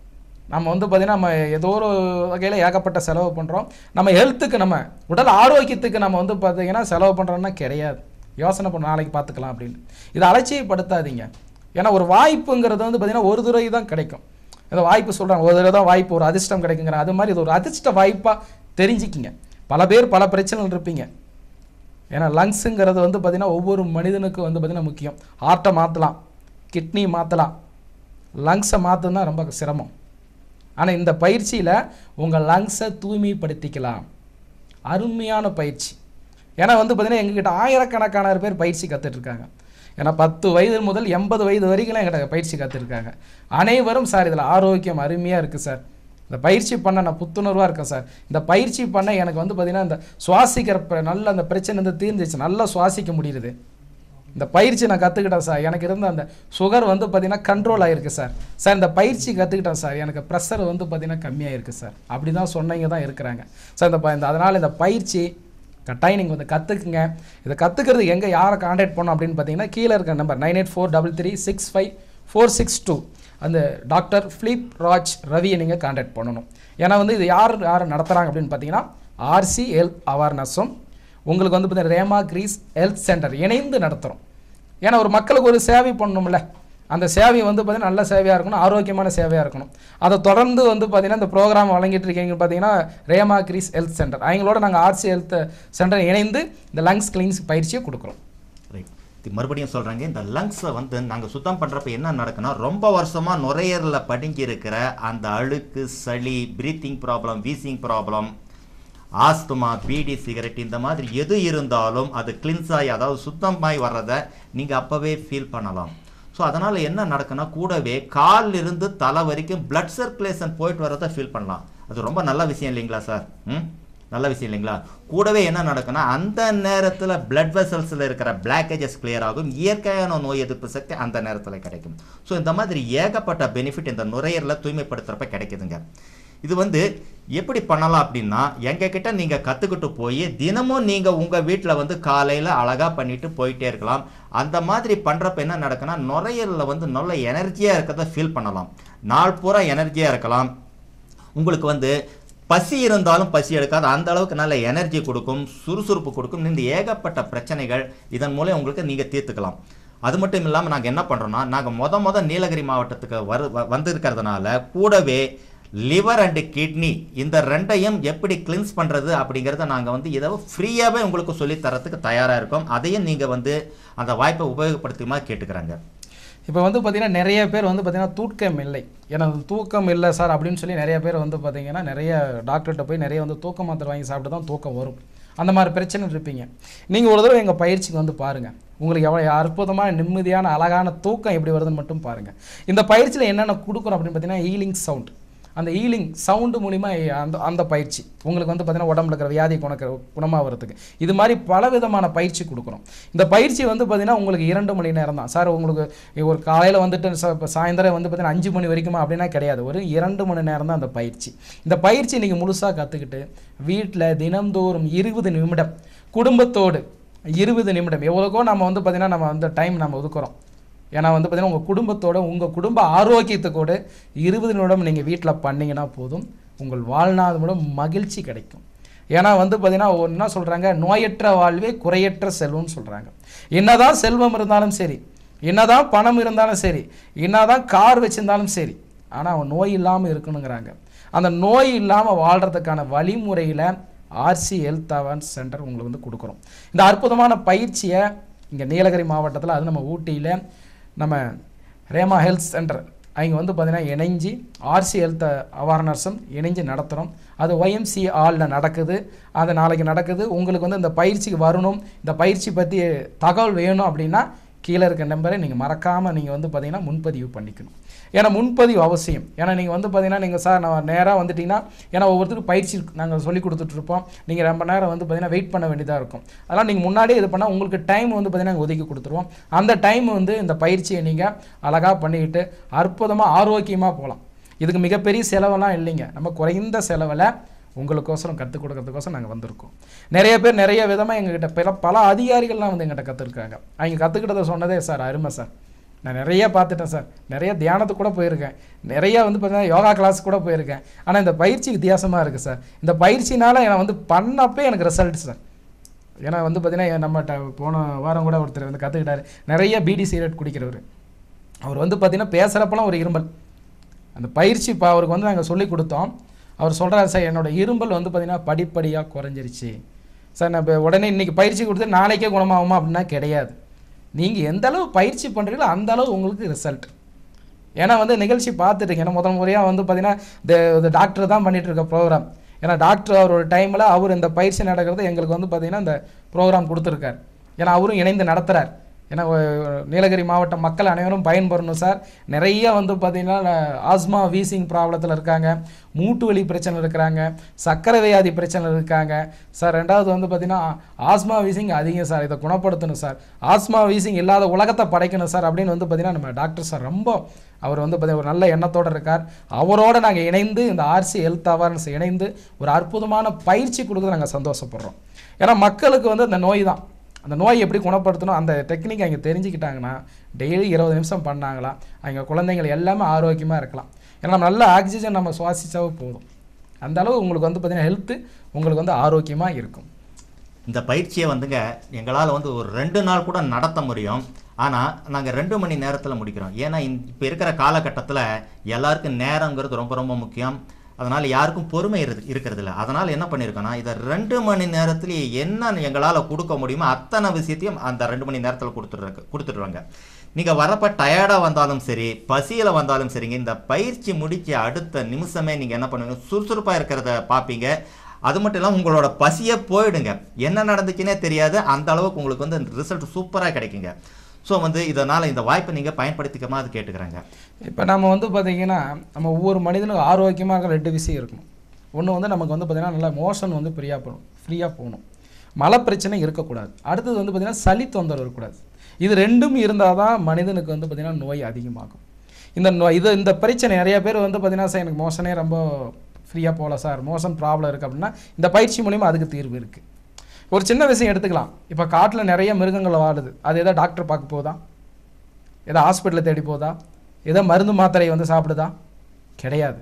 நம்ம வந்து பார்த்தீங்கன்னா நம்ம ஏதோ ஒரு வகையில் ஏகப்பட்ட செலவு பண்ணுறோம் நம்ம ஹெல்த்துக்கு நம்ம உடல் ஆரோக்கியத்துக்கு நம்ம வந்து பார்த்தீங்கன்னா செலவு பண்ணுறோம்னா கிடையாது யோசனை பண்ண நாளைக்கு பார்த்துக்கலாம் அப்படின்னு இதை அலட்சியப்படுத்தாதீங்க ஏன்னா ஒரு வாய்ப்புங்கிறது வந்து பார்த்தீங்கன்னா ஒரு தடவை தான் கிடைக்கும் ஏதோ வாய்ப்பு சொல்கிறாங்க ஒரு தடவை தான் வாய்ப்பு ஒரு அதிர்ஷ்டம் கிடைக்குங்கிற அது மாதிரி இது ஒரு அதிர்ஷ்ட வாய்ப்பாக தெரிஞ்சுக்கிங்க பல பேர் பல பிரச்சனைகள் இருப்பீங்க ஏன்னா லங்ஸுங்கிறது வந்து பார்த்திங்கன்னா ஒவ்வொரு மனிதனுக்கும் வந்து பார்த்திங்கன்னா முக்கியம் ஹார்ட்டை மாற்றலாம் கிட்னி மாற்றலாம் லங்ஸை மாற்றணும் ரொம்ப சிரமம் ஆனால் இந்த பயிற்சியில் உங்கள் லங்ஸை தூய்மைப்படுத்திக்கலாம் அருமையான பயிற்சி ஏன்னா வந்து பார்த்திங்கன்னா எங்ககிட்ட ஆயிரக்கணக்கான பேர் பயிற்சி கத்துட்டு இருக்காங்க ஏன்னா பத்து வயது முதல் எண்பது வயது வரைக்கும் எங்கிட்ட பயிற்சி கற்றுருக்காங்க அனைவரும் சார் இதில் ஆரோக்கியம் அருமையாக இருக்குது சார் இந்த பயிற்சி பண்ண நான் புத்துணர்வாக இருக்கேன் சார் இந்த பயிற்சி பண்ண எனக்கு வந்து பார்த்திங்கன்னா இந்த சுவாசிக்கிற பிர- நல்ல அந்த பிரச்சனை வந்து தீர்ந்துச்சு நல்லா சுவாசிக்க முடியுது இந்த பயிற்சி நான் கற்றுக்கிட்டேன் சார் எனக்கு இருந்த அந்த சுகர் வந்து பார்த்திங்கன்னா கண்ட்ரோல் ஆகிருக்கு சார் சார் இந்த பயிற்சி கற்றுக்கிட்டேன் சார் எனக்கு ப்ரெஷர் வந்து பார்த்திங்கன்னா கம்மியாயிருக்கு சார் அப்படி தான் சொன்னவங்க தான் இருக்கிறாங்க சார் இந்த ப- இந்த அதனால் இந்த பயிற்சி கட்டாயம் நீங்கள் வந்து கற்றுக்குங்க இதை கற்றுக்கிறது எங்கே யாரை காண்டாக்ட் பண்ணோம் அப்படின்னு பார்த்தீங்கன்னா கீழே இருக்க number nine eight four double three six five four six two அந்த டாக்டர் ஃபிலிப் ராஜ் ரவியை நீங்கள் காண்டாக்ட் பண்ணணும் ஏன்னா வந்து இது யார் யார் நடத்துகிறாங்க அப்படின்னு பார்த்தீங்கன்னா ஆர்சி ஹெல்த் அவேர்னஸும் உங்களுக்கு வந்து பார்த்தீங்கன்னா ரேமா கிரீஸ் ஹெல்த் சென்டர் இணைந்து நடத்துகிறோம் ஏன்னா ஒரு மக்களுக்கு ஒரு சேவை பண்ணணும்ல அந்த சேவை வந்து பார்த்தீங்கன்னா நல்ல சேவையாக இருக்கணும் ஆரோக்கியமான சேவையாக இருக்கணும் அதை தொடர்ந்து வந்து பார்த்தீங்கன்னா இந்த ப்ரோக்ராம் வழங்கிட்டு இருக்கீங்க பார்த்தீங்கன்னா ரேமா கிரீஸ் ஹெல்த் சென்டர் அவங்களோட நாங்கள் ஆர்சி ஹெல்த் சென்டர் இணைந்து இந்த லங்ஸ் கிளீன்ஸ் பயிற்சியை கொடுக்குறோம் ரைட் இது மறுபடியும் சொல்கிறாங்க இந்த லங்ஸை வந்து நாங்கள் சுத்தம் பண்ணுறப்ப என்ன நடக்குன்னா ரொம்ப வருஷமாக நுரையீரலில் பதுங்கி இருக்கிற அந்த அழுக்கு சளி breathing problem wheezing problem asthma beedi cigarette இந்த மாதிரி எது இருந்தாலும் அது கிளின்ஸ் ஆகி அதாவது சுத்தமாய் வர்றதை நீங்கள் அப்போவே ஃபீல் பண்ணலாம் ஸோ அதனால் என்ன நடக்குன்னா கூடவே கால்ல இருந்து தலை வரைக்கும் பிளட் சர்க்குலேஷன் போயிட்டு வரதை ஃபீல் பண்ணலாம் அது ரொம்ப நல்ல விஷயம் இல்லைங்களா சார் ம் நல்ல விஷயம் இல்லைங்களா கூடவே என்ன நடக்குன்னா அந்த நேரத்தில் பிளட் வெசல்ஸில் இருக்கிற பிளாக்கேஜஸ் கிளியர் ஆகும் இயற்கையான நோய் எதிர்ப்பு சக்தி அந்த நேரத்தில் கிடைக்கும் ஸோ இந்த மாதிரி ஏகப்பட்ட பெனிஃபிட் இந்த நுரையீரலை தூய்மைப்படுத்துறப்ப கிடைக்குதுங்க இது வந்து எப்படி பண்ணலாம் அப்படின்னா எங்ககிட்ட நீங்கள் கற்றுக்கிட்டு போய் தினமும் நீங்கள் உங்கள் வீட்டில் வந்து காலையில் அழகாக பண்ணிட்டு போயிட்டே இருக்கலாம் அந்த மாதிரி பண்ணுறப்ப என்ன நடக்குன்னா நுரையீரலில் வந்து நல்ல எனர்ஜியாக இருக்கிறத ஃபீல் பண்ணலாம் நாள் பூரா எனர்ஜியாக இருக்கலாம் உங்களுக்கு வந்து பசி இருந்தாலும் பசி எடுக்காது அந்த அளவுக்கு நல்ல எனர்ஜி கொடுக்கும் சுறுசுறுப்பு கொடுக்கும் இந்த ஏகப்பட்ட பிரச்சனைகள் இதன் மூலம் உங்களுக்கு நீங்கள் தீர்த்துக்கலாம் அது மட்டும் இல்லாமல் நாங்கள் என்ன பண்ணுறோம்னா நாங்கள் மொத மொத நீலகிரி மாவட்டத்துக்கு வரு வ- வந்திருக்கிறதுனால கூடவே லிவர் அண்டு கிட்னி இந்த ரெண்டையும் எப்படி கிளின்ஸ் பண்ணுறது அப்படிங்கிறத நாங்கள் வந்து இதை ஃப்ரீயாகவே உங்களுக்கு சொல்லித் தரத்துக்கு தயாராக இருக்கோம் அதையும் நீங்கள் வந்து அந்த வாய்ப்பை உபயோகப்படுத்துமா கேட்டுக்கிறாங்க இப்போ வந்து பார்த்தீங்கன்னா நிறைய பேர் வந்து பார்த்தீங்கன்னா தூக்கம் இல்லை எனக்கு தூக்கம் இல்லை சார் அப்படின்னு சொல்லி நிறைய பேர் வந்து பார்த்தீங்கன்னா நிறைய டாக்டர்கிட்ட போய் நிறைய வந்து தூக்க மாத்திரை வாங்கி சாப்பிட்டு தான் தூக்கம் வரும் அந்த மாதிரி பிரச்சனை இருப்பீங்க நீங்கள் ஒரு தடவை எங்கள் பயிற்சிக்கு வந்து பாருங்கள் உங்களுக்கு எவ்வளோ அற்புதமான நிம்மதியான அழகான தூக்கம் எப்படி வருதுன்னு மட்டும் பாருங்கள் இந்த பயிற்சியில் என்னென்ன கொடுக்குறோம் அப்படின்னு பார்த்தீங்கன்னா ஹீலிங் சவுண்ட் அந்த ஹீலிங் சவுண்டு மூலிமா அந்த அந்த பயிற்சி உங்களுக்கு வந்து பார்த்தீங்கன்னா உடம்புல இருக்கிற வியாதி குணக்க குணமாகறதுக்கு இது மாதிரி பல விதமான பயிற்சி கொடுக்குறோம் இந்த பயிற்சி வந்து பார்த்தீங்கன்னா உங்களுக்கு இரண்டு மணி நேரம் தான் சார் உங்களுக்கு ஒரு காலையில் வந்துட்டு ச- இப்ப சாயந்தரம் வந்து பார்த்தீங்கன்னா அஞ்சு மணி வரைக்குமா அப்படின்னா கிடையாது ஒரு இரண்டு மணி நேரம் தான் அந்த பயிற்சி இந்த பயிற்சி நீங்கள் முழுசாக கற்றுக்கிட்டு வீட்டில் தினம்தோறும் இருபது நிமிடம் குடும்பத்தோடு இருபது நிமிடம் எவ்வளோக்கோ நம்ம வந்து பார்த்தீங்கன்னா நம்ம அந்த டைம் நம்ம ஒதுக்குறோம் ஏன்னா வந்து பார்த்தீங்கன்னா உங்கள் குடும்பத்தோட உங்கள் குடும்ப ஆரோக்கியத்துக்கூட இருபது நிமிடம் நீங்கள் வீட்டில் பண்ணீங்கன்னா போதும் உங்கள் வாழ்நாள் மூலம் மகிழ்ச்சி கிடைக்கும் ஏன்னா வந்து பார்த்தீங்கன்னா ஒரு என்ன சொல்கிறாங்க நோயற்ற வாழ்வே குறையற்ற செல்வம்னு சொல்கிறாங்க என்னதான் செல்வம் இருந்தாலும் சரி என்னதான் பணம் இருந்தாலும் சரி என்னதான் கார் வச்சிருந்தாலும் சரி ஆனால் அவன் நோய் இல்லாமல் இருக்கணுங்கிறாங்க அந்த நோய் இல்லாமல் வாழ்கிறதுக்கான வழிமுறையில் ஆர்சி ஹெல்த் அவேர்னஸ் சென்டர் உங்களுக்கு வந்து கொடுக்குறோம் இந்த அற்புதமான பயிற்சியை இங்கே நீலகிரி மாவட்டத்தில் அது நம்ம ஊட்டியில் நம்ம ரேமா ஹெல்த் சென்டர் அவங்க வந்து பார்த்தீங்கன்னா இணைஞ்சு ஆர்சி ஹெல்த் அவேர்னஸும் இணைஞ்சு நடத்துகிறோம் அது ஒய்எம்சி ஆலில் நடக்குது அது நாளைக்கு நடக்குது உங்களுக்கு வந்து இந்த பயிற்சிக்கு வரணும் இந்த பயிற்சி பற்றி தகவல் வேணும் அப்படின்னா கீழே இருக்க நம்பரை நீங்கள் மறக்காமல் நீங்கள் வந்து பார்த்தீங்கன்னா முன்பதிவு பண்ணிக்கணும் ஏன்னா முன்பதிவு அவசியம் ஏன்னா நீங்கள் வந்து பார்த்தீங்கன்னா நீங்கள் சார் நான் நேராக வந்துட்டீங்கன்னா ஏன்னா ஒவ்வொருத்தருக்கும் பயிற்சி நாங்கள் சொல்லி கொடுத்துட்ருப்போம் நீங்கள் ரொம்ப நேரம் வந்து பார்த்தீங்கன்னா வெயிட் பண்ண வேண்டியதாக இருக்கும் அதெல்லாம் நீங்கள் முன்னாடியே இது பண்ணால் உங்களுக்கு டைம் வந்து பார்த்தீங்கன்னா நாங்கள் ஒதுக்கி கொடுத்துருவோம் அந்த டைம் வந்து இந்த பயிற்சியை நீங்கள் அழகாக பண்ணிக்கிட்டு அற்புதமாக ஆரோக்கியமாக போகலாம் இதுக்கு மிகப்பெரிய செலவெல்லாம் இல்லைங்க நம்ம குறைந்த செலவில் உங்களுக்கோசரம் கற்றுக் கொடுக்கறதுக்கோசரம் நாங்கள் வந்திருக்கோம் நிறைய பேர் நிறைய விதமாக எங்ககிட்ட பல பல அதிகாரிகள்லாம் வந்து எங்கிட்ட கற்றுருக்காங்க அவங்க கற்றுக்கிட்டதை சொன்னதே சார் அருமை சார் நான் நிறைய பார்த்துட்டேன் சார் நிறைய தியானத்துக்கு கூட போயிருக்கேன் நிறைய வந்து பார்த்தீங்கன்னா யோகா கிளாஸ் கூட போயிருக்கேன் ஆனால் இந்த பயிற்சி வித்தியாசமாக இருக்குது சார் இந்த பயிற்சினால நான் வந்து பண்ணப்பே எனக்கு ரிசல்ட் சார் ஏன்னா வந்து பார்த்தீங்கன்னா நம்மகிட்ட போன வாரம் கூட ஒருத்தர் வந்து கற்றுக்கிட்டாரு நிறைய பீடி சிகரெட் குடிக்கிறவர் அவர் வந்து பார்த்தீங்கன்னா பேசுகிறப்பெல்லாம் ஒரு இருமல் அந்த பயிற்சி இப்போ அவருக்கு வந்து நாங்கள் சொல்லி கொடுத்தோம் அவர் சொல்கிறார் சார் என்னோட இரும்பல் வந்து பார்த்தீங்கன்னா படிப்படியாக குறைஞ்சிருச்சு சார் நான் இப்போ உடனே இன்றைக்கி பயிற்சி கொடுத்து நாளைக்கே குணமாகுமா அப்படின்னா கிடையாது நீங்கள் எந்த அளவு பயிற்சி பண்ணுறீங்களோ அந்த அளவு உங்களுக்கு ரிசல்ட் ஏன்னா வந்து நிகழ்ச்சி பார்த்துட்டீங்க ஏன்னா முதல் முறையாக வந்து பார்த்தீங்கன்னா இந்த டாக்டர் தான் பண்ணிட்டு இருக்க ப்ரோக்ராம் ஏன்னா டாக்டர் அவரோட டைமில் அவர் இந்த பயிற்சி நடக்கிறது எங்களுக்கு வந்து பார்த்தீங்கன்னா இந்த ப்ரோக்ராம் கொடுத்துருக்காரு ஏன்னா அவரும் இணைந்து நடத்துகிறார் ஏன்னா ஒ- நீலகிரி மாவட்ட மக்கள் அனைவரும் பயன்பெறணும் சார் நிறைய வந்து பார்த்தீங்கன்னா ஆஸ்மா வீசிங் ப்ராப்ளத்தில் இருக்காங்க மூட்டு வலி பிரச்சனை இருக்கிறாங்க சர்க்கரை வியாதி பிரச்சனை இருக்காங்க சார் ரெண்டாவது வந்து பார்த்தீங்கன்னா ஆஸ்மா வீசிங் அதிகம் சார் இதை குணப்படுத்தணும் சார் ஆஸ்மா வீசிங் இல்லாத உலகத்தை படைக்கணும் சார் அப்படின்னு வந்து பார்த்தீங்கன்னா நம்ம டாக்டர் சார் ரொம்ப அவர் வந்து பார்த்தீங்கன்னா ஒரு நல்ல எண்ணத்தோடு இருக்கார் அவரோட நாங்கள் இணைந்து இந்த ஆர்சி ஹெல்த் அவேர்னஸ் இணைந்து ஒரு அற்புதமான பயிற்சி கொடுக்குறது நாங்கள் சந்தோஷப்படுறோம் ஏன்னா மக்களுக்கு வந்து அந்த நோய் தான் அந்த நோய் எப்படி குணப்படுத்தணும் அந்த டெக்னிக் அவங்க தெரிஞ்சுக்கிட்டாங்கன்னா டெய்லி இருபது நிமிஷம் பண்ணாங்களா அவங்க குழந்தைங்கள் எல்லாமே ஆரோக்கியமாக இருக்கலாம் ஏன்னா நம்ம நல்ல ஆக்சிஜன் நம்ம சுவாசிச்சாவே போதும் அந்த அளவு உங்களுக்கு வந்து பார்த்தீங்கன்னா ஹெல்த்து உங்களுக்கு வந்து ஆரோக்கியமாக இருக்கும் இந்த பயிற்சியை வந்துங்க எங்களால் வந்து ஒரு ரெண்டு நாள் கூட நடத்த முடியும் ஆனால் நாங்கள் ரெண்டு மணி நேரத்தில் முடிக்கிறோம் ஏன்னா இப்போ இருக்கிற காலகட்டத்தில் எல்லாருக்கும் நேரங்கிறது ரொம்ப ரொம்ப முக்கியம் அதனால் யாருக்கும் பொறுமை இரு இருக்கிறது இல்லை அதனால் என்ன பண்ணியிருக்கோன்னா இதை ரெண்டு மணி நேரத்துலேயே என்ன எங்களால் கொடுக்க முடியுமோ அத்தனை விஷயத்தையும் அந்த ரெண்டு மணி நேரத்தில் கொடுத்துட்றாங்க கொடுத்துட்றாங்க நீங்கள் வரப்ப டயர்டாக வந்தாலும் சரி பசியில் வந்தாலும் சரிங்க இந்த பயிற்சி முடிச்ச அடுத்த நிமிஷமே நீங்கள் என்ன பண்ணுவீங்க சுறுசுறுப்பாக இருக்கிறத பார்ப்பீங்க அது மட்டும் இல்லாமல் உங்களோட பசியே போயிடுங்க என்ன நடந்துச்சுன்னே தெரியாது அந்த அளவுக்கு உங்களுக்கு வந்து ரிசல்ட் சூப்பராக கிடைக்குங்க ஸோ வந்து இதனால் இந்த வாய்ப்பை நீங்கள் பயன்படுத்திக்கமா அது கேட்டுக்கிறாங்க இப்போ நம்ம வந்து பார்த்தீங்கன்னா நம்ம ஒவ்வொரு மனிதனுக்கும் ஆரோக்கியமாக இருக்கிற ரெண்டு விஷயம் இருக்கணும் ஒன்று வந்து நமக்கு வந்து பார்த்தீங்கன்னா நல்லா மோஷன் வந்து ஃப்ரீயாக போகணும் ஃப்ரீயாக போகணும் மலை பிரச்சனை இருக்கக்கூடாது அடுத்தது வந்து பார்த்தீங்கன்னா சளி தொந்தரவு இருக்கக்கூடாது இது ரெண்டும் இருந்தால் தான் மனிதனுக்கு வந்து பார்த்தீங்கன்னா நோய் அதிகமாகும் இந்த நோய் இது இந்த பிரச்சனை நிறைய பேர் வந்து பார்த்தீங்கன்னா சார் எனக்கு மோஷனே ரொம்ப ஃப்ரீயாக போகல சார் மோஷன் ப்ராப்ளம் இருக்குது அப்படின்னா இந்த பயிற்சி மூலிமா அதுக்கு தீர்வு இருக்குது ஒரு சின்ன விஷயம் எடுத்துக்கலாம் இப்போ காட்டில் நிறைய மிருகங்கள் வாழுது அது எதோ டாக்டர் பார்க்க போதா ஏதோ ஹாஸ்பிட்டலில் தேடி போதா ஏதோ மருந்து மாத்திரை வந்து சாப்பிடுதா கிடையாது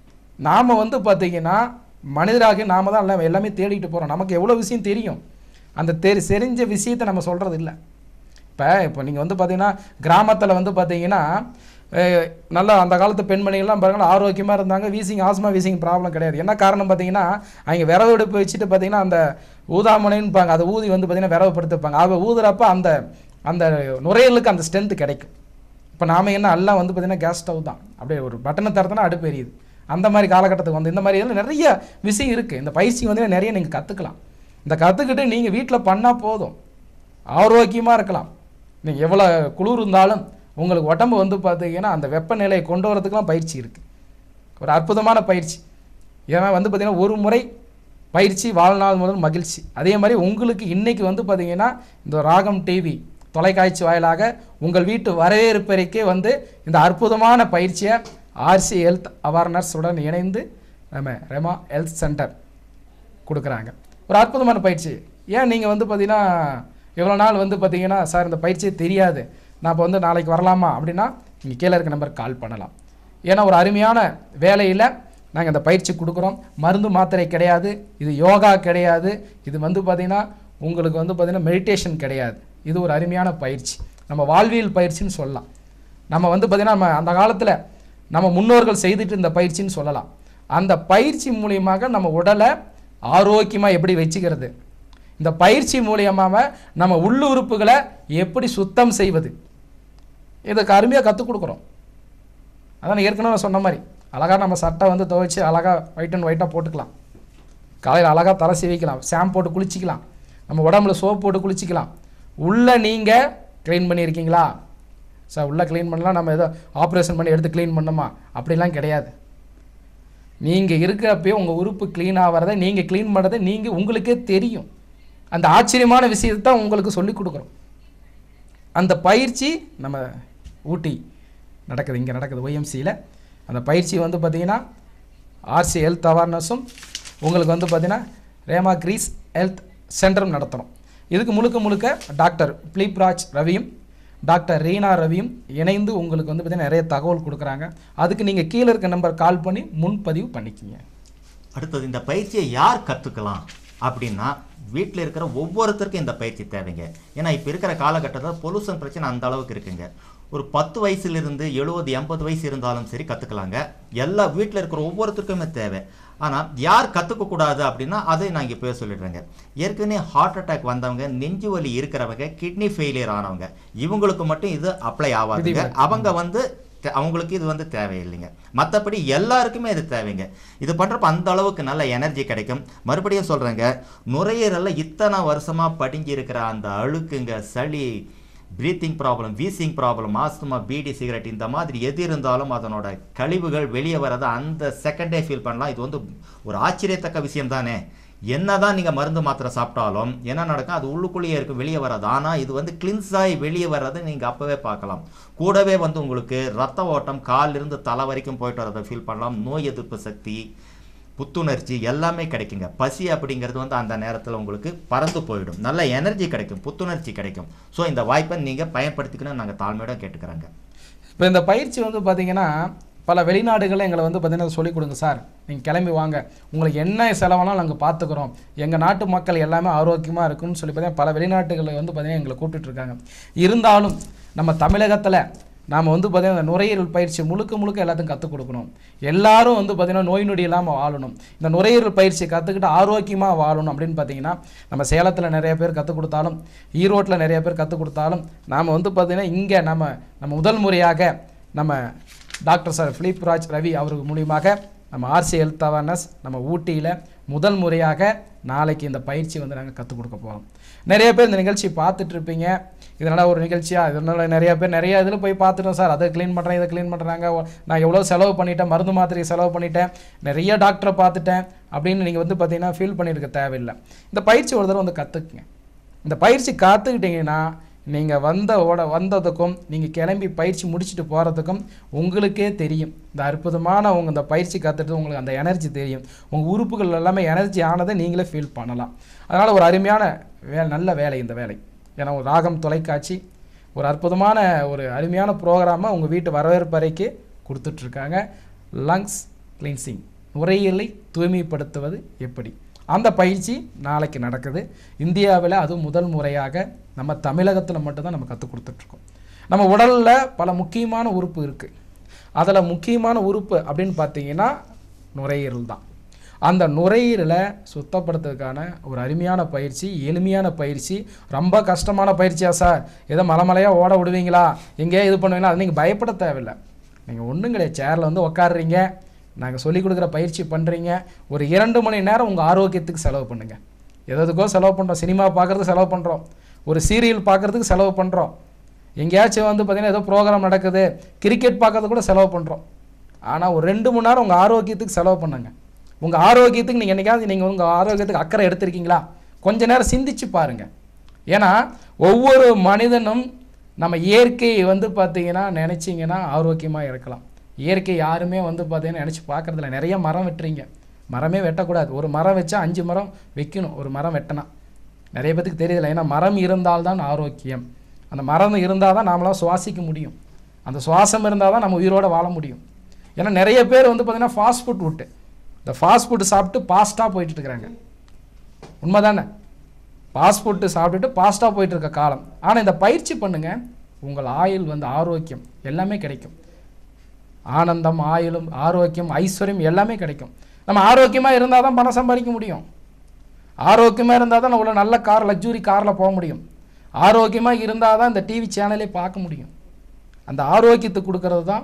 நாம் வந்து பார்த்தீங்கன்னா மனிதராக நாம தான் எல்லாம் எல்லாமே தேடிட்டு போகிறோம் நமக்கு எவ்வளோ விஷயம் தெரியும் அந்த தெரி தெரிஞ்ச விஷயத்தை நம்ம சொல்கிறது இல்லை இப்போ இப்போ நீங்கள் வந்து பார்த்தீங்கன்னா கிராமத்தில் வந்து பார்த்தீங்கன்னா அஹ், நல்லா அந்த காலத்து பெண்மணிகள்லாம் பாருங்கள் ஆரோக்கியமாக இருந்தாங்க வீசிங் ஆஸ்மா வீசிங் ப்ராப்ளம் கிடையாது என்ன காரணம் பார்த்தீங்கன்னா அவங்க விரவு எடுப்பு வச்சுட்டு பார்த்தீங்கன்னா அந்த ஊதாமனைன்னுப்பாங்க அதை ஊதி வந்து பார்த்தீங்கன்னா விரவு படுத்துப்பாங்க அவ ஊதுறப்ப அந்த அந்த நுரையீரலுக்கு அந்த ஸ்ட்ரென்த் கிடைக்கும் இப்போ நாம என்ன எல்லாம் வந்து பார்த்தீங்கன்னா கேஸ் ஸ்டவ் தான் அப்படியே ஒரு பட்டனை தரத்துனா அடுப்பு எரியுது அந்த மாதிரி காலகட்டத்துக்கு வந்து இந்த மாதிரி இதில் நிறைய விஷயம் இருக்குது இந்த பயிற்சி வந்து நிறைய நீங்கள் கற்றுக்கலாம் இந்த கற்றுக்கிட்டு நீங்கள் வீட்டில் பண்ணால் போதும் ஆரோக்கியமாக இருக்கலாம் நீங்கள் எவ்வளோ குளிர் இருந்தாலும் உங்களுக்கு உடம்பு வந்து பார்த்தீங்கன்னா அந்த வெப்பநிலையை கொண்டு வரதுக்கெலாம் பயிற்சி இருக்குது ஒரு அற்புதமான பயிற்சி ஏன்னா வந்து பார்த்தீங்கன்னா ஒரு முறை பயிற்சி வாழ்நாள் முதல் மகிழ்ச்சி அதே மாதிரி உங்களுக்கு இன்னைக்கு வந்து பார்த்தீங்கன்னா இந்த ராகம் டிவி தொலைக்காட்சி வாயிலாக உங்கள் வீட்டு வரவேற்பறைக்கே வந்து இந்த அற்புதமான பயிற்சியை ஆர்சி ஹெல்த் அவேர்னஸ் உடன் இணைந்து நம்ம ரெமா ஹெல்த் சென்டர் கொடுக்குறாங்க ஒரு அற்புதமான பயிற்சி ஏன் நீங்கள் வந்து பார்த்தீங்கன்னா இவ்வளோ நாள் வந்து பார்த்தீங்கன்னா சார் இந்த பயிற்சியே தெரியாது நான் இப்போ வந்து நாளைக்கு வரலாமா அப்படின்னா நீங்கள் கீழே இருக்க நம்பருக்கு கால் பண்ணலாம் ஏன்னா ஒரு அருமையான வேலையில் நாங்கள் இந்த பயிற்சி கொடுக்குறோம் மருந்து மாத்திரை கிடையாது இது யோகா கிடையாது இது வந்து பார்த்திங்கன்னா உங்களுக்கு வந்து பார்த்திங்கன்னா மெடிடேஷன் கிடையாது இது ஒரு அருமையான பயிற்சி நம்ம வாழ்வியல் பயிற்சின்னு சொல்லலாம் நம்ம வந்து பார்த்திங்கன்னா நம்ம அந்த காலத்தில் நம்ம முன்னோர்கள் செய்துட்டு இந்த பயிற்சின்னு சொல்லலாம் அந்த பயிற்சி மூலியமாக நம்ம உடலை ஆரோக்கியமாக எப்படி வச்சுக்கிறது இந்த பயிற்சி மூலியமாக நம்ம உள்ளுறுப்புகளை எப்படி சுத்தம் செய்வது இதுக்கு அருமையாக கற்றுக் கொடுக்குறோம் அதான் நான் ஏற்கனவே நான் சொன்ன மாதிரி அழகாக நம்ம சட்டை வந்து துவைச்சு அழகாக ஒயிட் அண்ட் ஒயிட்டாக போட்டுக்கலாம் காலையில் அழகாக தலை சீவிக்கலாம் ஷாம்பு போட்டு குளிச்சிக்கலாம் நம்ம உடம்புல சோப் போட்டு குளிச்சிக்கலாம் உள்ளே நீங்கள் க்ளீன் பண்ணியிருக்கீங்களா சார் உள்ளே க்ளீன் பண்ணலாம் நம்ம ஏதோ ஆப்ரேஷன் பண்ணி எடுத்து க்ளீன் பண்ணோமா அப்படிலாம் கிடையாது நீங்கள் இருக்கிறப்பயே உங்கள் உறுப்பு க்ளீன் ஆகிறத நீங்கள் க்ளீன் பண்ணுறதை நீங்கள் உங்களுக்கே தெரியும் அந்த ஆச்சரியமான விஷயத்தை தான் உங்களுக்கு சொல்லிக் கொடுக்குறோம் அந்த பயிற்சி நம்ம ஊட்டி நடக்குது இங்கே நடக்குது ஒய்எம்சியில் அந்த பயிற்சி வந்து பார்த்திங்கன்னா ஆர்சி ஹெல்த் அவேர்னஸும் உங்களுக்கு வந்து பார்த்திங்கன்னா ரேமா கிரீஸ் ஹெல்த் சென்டரும் நடத்துகிறோம் இதுக்கு முழுக்க முழுக்க டாக்டர் பிலிப்ராஜ் ரவியும் டாக்டர் ரீனா ரவியும் இணைந்து உங்களுக்கு வந்து பார்த்தீங்கன்னா நிறைய தகவல் கொடுக்குறாங்க அதுக்கு நீங்கள் கீழே இருக்க நம்பர் கால் பண்ணி முன்பதிவு பண்ணிக்கிங்க அடுத்தது இந்த பயிற்சியை யார் கற்றுக்கலாம் அப்படின்னா வீட்டில் இருக்கிற ஒவ்வொருத்தருக்கும் இந்த பயிற்சி தேவைங்க ஏன்னா இப்போ இருக்கிற காலகட்டத்தில் பொல்யூஷன் பிரச்சனை அந்த அளவுக்கு இருக்குங்க ஒரு பத்து வயசுலேருந்து எழுபது எண்பது வயசு இருந்தாலும் சரி கற்றுக்கலாங்க எல்லா வீட்டில் இருக்கிற ஒவ்வொருத்தருக்குமே தேவை ஆனால் யார் கற்றுக்க கூடாது அப்படின்னா அதை நான் இங்கே பேர் சொல்லிடுறேங்க ஏற்கனவே ஹார்ட் அட்டாக் வந்தவங்க நெஞ்சு வலி இருக்கிறவங்க கிட்னி ஃபெயிலியர் ஆனவங்க இவங்களுக்கு மட்டும் இது அப்ளை ஆகாதுங்க அவங்க வந்து தே- அவங்களுக்கு இது வந்து தேவையில்லைங்க மற்றபடி எல்லாருக்குமே இது தேவைங்க இது பண்ணுறப்ப அந்த அளவுக்கு நல்ல எனர்ஜி கிடைக்கும் மறுபடியும் சொல்கிறேங்க நுரையீரலில் இத்தனை வருஷமாக படிஞ்சு இருக்கிற அந்த அழுக்குங்க சளி breathing problem wheezing problem asthma beedi cigarette இந்த மாதிரி எது இருந்தாலும் அதனோட கழிவுகள் வெளியே வரதை அந்த செகண்டே ஃபீல் பண்ணலாம் இது வந்து ஒரு ஆச்சரியத்தக்க விஷயம் தானே என்னதான் நீங்க மருந்து மாத்திரை சாப்பிட்டாலும் என்ன நடக்கும் அது உள்ளுக்குள்ளேயே இருக்கும் வெளியே வராது ஆனா இது வந்து கிளின்ஸ் ஆகி வெளியே வர்றதை நீங்க அப்பவே பார்க்கலாம் கூடவே வந்து உங்களுக்கு ரத்த ஓட்டம் காலிலிருந்து இருந்து தலை வரைக்கும் போயிட்டு வரதை ஃபீல் பண்ணலாம் நோய் எதிர்ப்பு சக்தி புத்துணர்ச்சி எல்லாமே கிடைக்குங்க பசி அப்படிங்கிறது வந்து அந்த நேரத்தில் உங்களுக்கு பறந்து போயிடும் நல்ல எனர்ஜி கிடைக்கும் புத்துணர்ச்சி கிடைக்கும் ஸோ இந்த வாய்ப்பை நீங்கள் பயன்படுத்திக்கணும்னு நாங்கள் தாழ்மையோட கேட்டுக்கிறாங்க இப்போ இந்த பயிற்சி வந்து பார்த்தீங்கன்னா பல வெளிநாடுகளில் எங்களை வந்து பார்த்தீங்கன்னா சொல்லிக் கொடுங்க சார் நீங்கள் கிளம்பி வாங்க உங்களுக்கு என்ன செலவானாலும் நாங்கள் பார்த்துக்குறோம் எங்கள் நாட்டு மக்கள் எல்லாமே ஆரோக்கியமாக இருக்கும்னு சொல்லி பார்த்தீங்கன்னா பல வெளிநாட்டுகளில் வந்து பார்த்தீங்கன்னா எங்களை கூப்பிட்டுட்டு இருக்காங்க இருந்தாலும் நம்ம தமிழகத்தில் நாம் வந்து பார்த்தீங்கன்னா இந்த நுரையீரல் பயிற்சி முழுக்க முழுக்க எல்லாத்துக்கும் கற்றுக் கொடுக்கணும் எல்லாரும் வந்து பார்த்தீங்கன்னா நோய் நொடி இல்லாமல் வாழணும் இந்த நுரையீரல் பயிற்சியை கற்றுக்கிட்டு ஆரோக்கியமாக வாழணும் அப்படின்னு பார்த்தீங்கன்னா நம்ம சேலத்தில் நிறைய பேர் கற்றுக் கொடுத்தாலும் ஈரோட்டில் நிறைய பேர் கற்றுக் கொடுத்தாலும் நாம் வந்து பார்த்தீங்கன்னா இங்கே நம்ம நம்ம முதல் முறையாக நம்ம doctor sir Philip Raj Ravi அவருக்கு மூலியமாக நம்ம ஆர்சி ஹெல்த் அவேர்னஸ் நம்ம ஊட்டியில் முதல் முறையாக நாளைக்கு இந்த பயிற்சி வந்து நாங்கள் கற்றுக் கொடுக்க போகிறோம் நிறைய பேர் இந்த நிகழ்ச்சி பார்த்துட்டு இருப்பீங்க இதனால் ஒரு நிகழ்ச்சியா இதனால் நிறைய பேர் நிறைய இதில் போய் பார்த்துட்டோம் சார் அதை க்ளீன் பண்ணுறேன் இதை க்ளீன் பண்ணுறாங்க நான் எவ்வளோ செலவு பண்ணிட்டேன் மருந்து மாத்திரை செலவு பண்ணிட்டேன் நிறைய டாக்டரை பார்த்துட்டேன் அப்படின்னு நீங்கள் வந்து பார்த்தீங்கன்னா ஃபீல் பண்ணியிருக்க தேவையில்லை இந்த பயிற்சி ஒரு தடவை வந்து கற்றுக்குங்க இந்த பயிற்சி காத்துக்கிட்டீங்கன்னா நீங்கள் வந்த ஓட வந்ததுக்கும் நீங்கள் கிளம்பி பயிற்சி முடிச்சுட்டு போகிறதுக்கும் உங்களுக்கே தெரியும் இந்த அற்புதமான உங்கள் இந்த பயிற்சி கற்றுட்டு உங்களுக்கு அந்த எனர்ஜி தெரியும் உங்கள் உறுப்புகள் எல்லாமே எனர்ஜி ஆனதை நீங்களே ஃபீல் பண்ணலாம் அதனால் ஒரு அருமையான வே நல்ல வேலை இந்த வேலை ஏன்னா ஒரு ராகம் தொலைக்காட்சி ஒரு அற்புதமான ஒரு அருமையான ப்ரோக்ராமை உங்கள் வீட்டு வரவேற்பறைக்கு கொடுத்துட்ருக்காங்க லங்ஸ் கிளீன்சிங் நுரையீரலை தூய்மைப்படுத்துவது எப்படி அந்த பயிற்சி நாளைக்கு நடக்குது இந்தியாவில் அதுவும் முதல் முறையாக நம்ம தமிழகத்தில் மட்டும்தான் நம்ம கற்றுக் கொடுத்துட்ருக்கோம் நம்ம உடலில் பல முக்கியமான உறுப்பு இருக்குது அதில் முக்கியமான உறுப்பு அப்படின்னு பார்த்தீங்கன்னா நுரையீரல் தான் அந்த நுரையீரலை சுத்தப்படுத்துறதுக்கான ஒரு அருமையான பயிற்சி எளிமையான பயிற்சி ரொம்ப கஷ்டமான பயிற்சியா சார் ஏதோ மலைமலையாக ஓட விடுவீங்களா எங்கேயோ இது பண்ணுவீங்களா அது நீங்கள் பயப்பட தேவையில்லை நீங்கள் ஒன்றும் கிடையாது சேரில் வந்து உட்காடுறீங்க நாங்கள் சொல்லிக் கொடுக்குற பயிற்சி பண்ணுறீங்க ஒரு இரண்டு மணி நேரம் உங்கள் ஆரோக்கியத்துக்கு செலவு பண்ணுங்கள் எதுக்கோ செலவு பண்ணுறோம் சினிமா பார்க்குறதுக்கு செலவு பண்ணுறோம் ஒரு சீரியல் பார்க்குறதுக்கு செலவு பண்ணுறோம் எங்கேயாச்சும் வந்து பார்த்தீங்கன்னா ஏதோ ப்ரோக்ராம் நடக்குது கிரிக்கெட் பார்க்கறது கூட செலவு பண்ணுறோம் ஆனால் ஒரு ரெண்டு மணி நேரம் உங்கள் ஆரோக்கியத்துக்கு செலவு பண்ணுங்க உங்கள் ஆரோக்கியத்துக்கு நீங்கள் என்னைக்காவது நீங்கள் உங்கள் ஆரோக்கியத்துக்கு அக்கறை எடுத்திருக்கீங்களா கொஞ்ச நேரம் சிந்திச்சு பாருங்கள் ஏன்னா ஒவ்வொரு மனிதனும் நம்ம இயற்கையை வந்து பார்த்தீங்கன்னா நினச்சிங்கன்னா ஆரோக்கியமாக இருக்கலாம் இயற்கை யாருமே வந்து பார்த்தீங்கன்னா நினச்சி பார்க்குறதில்ல நிறைய மரம் வெட்டுறீங்க மரமே வெட்டக்கூடாது ஒரு மரம் வச்சா அஞ்சு மரம் வைக்கணும் ஒரு மரம் வெட்டினா நிறைய பேத்துக்கு தெரியல ஏன்னா மரம் இருந்தால்தான் ஆரோக்கியம் அந்த மரம் இருந்தால் தான் நாமளாம் சுவாசிக்க முடியும் அந்த சுவாசம் இருந்தால் தான் நம்ம உயிரோட வாழ முடியும் ஏன்னா நிறைய பேர் வந்து பார்த்தீங்கன்னா ஃபாஸ்ட் ஃபுட் விட்டு இந்த ஃபாஸ்ட் ஃபுட் சாப்பிட்டு பாஸ்ட்டாக போயிட்டு இருக்கிறாங்க உண்மைதானே ஃபாஸ்ட் ஃபுட்டு சாப்பிட்டுட்டு பாஸ்ட்டாக போயிட்டு இருக்க காலம் ஆனால் இந்த பயிற்சி பண்ணுங்க உங்கள் ஆயுள் வந்து ஆரோக்கியம் எல்லாமே கிடைக்கும் ஆனந்தம் ஆயுளும் ஆரோக்கியம் ஐஸ்வர்யம் எல்லாமே கிடைக்கும் நம்ம ஆரோக்கியமாக இருந்தால் தான் பணம் சம்பாதிக்க முடியும் ஆரோக்கியமாக இருந்தால் தான் உள்ள நல்ல கார் லக்ஸுரி காரில் போக முடியும் ஆரோக்கியமாக இருந்தால் தான் இந்த டிவி சேனலே பார்க்க முடியும் அந்த ஆரோக்கியத்தை கொடுக்கறது தான்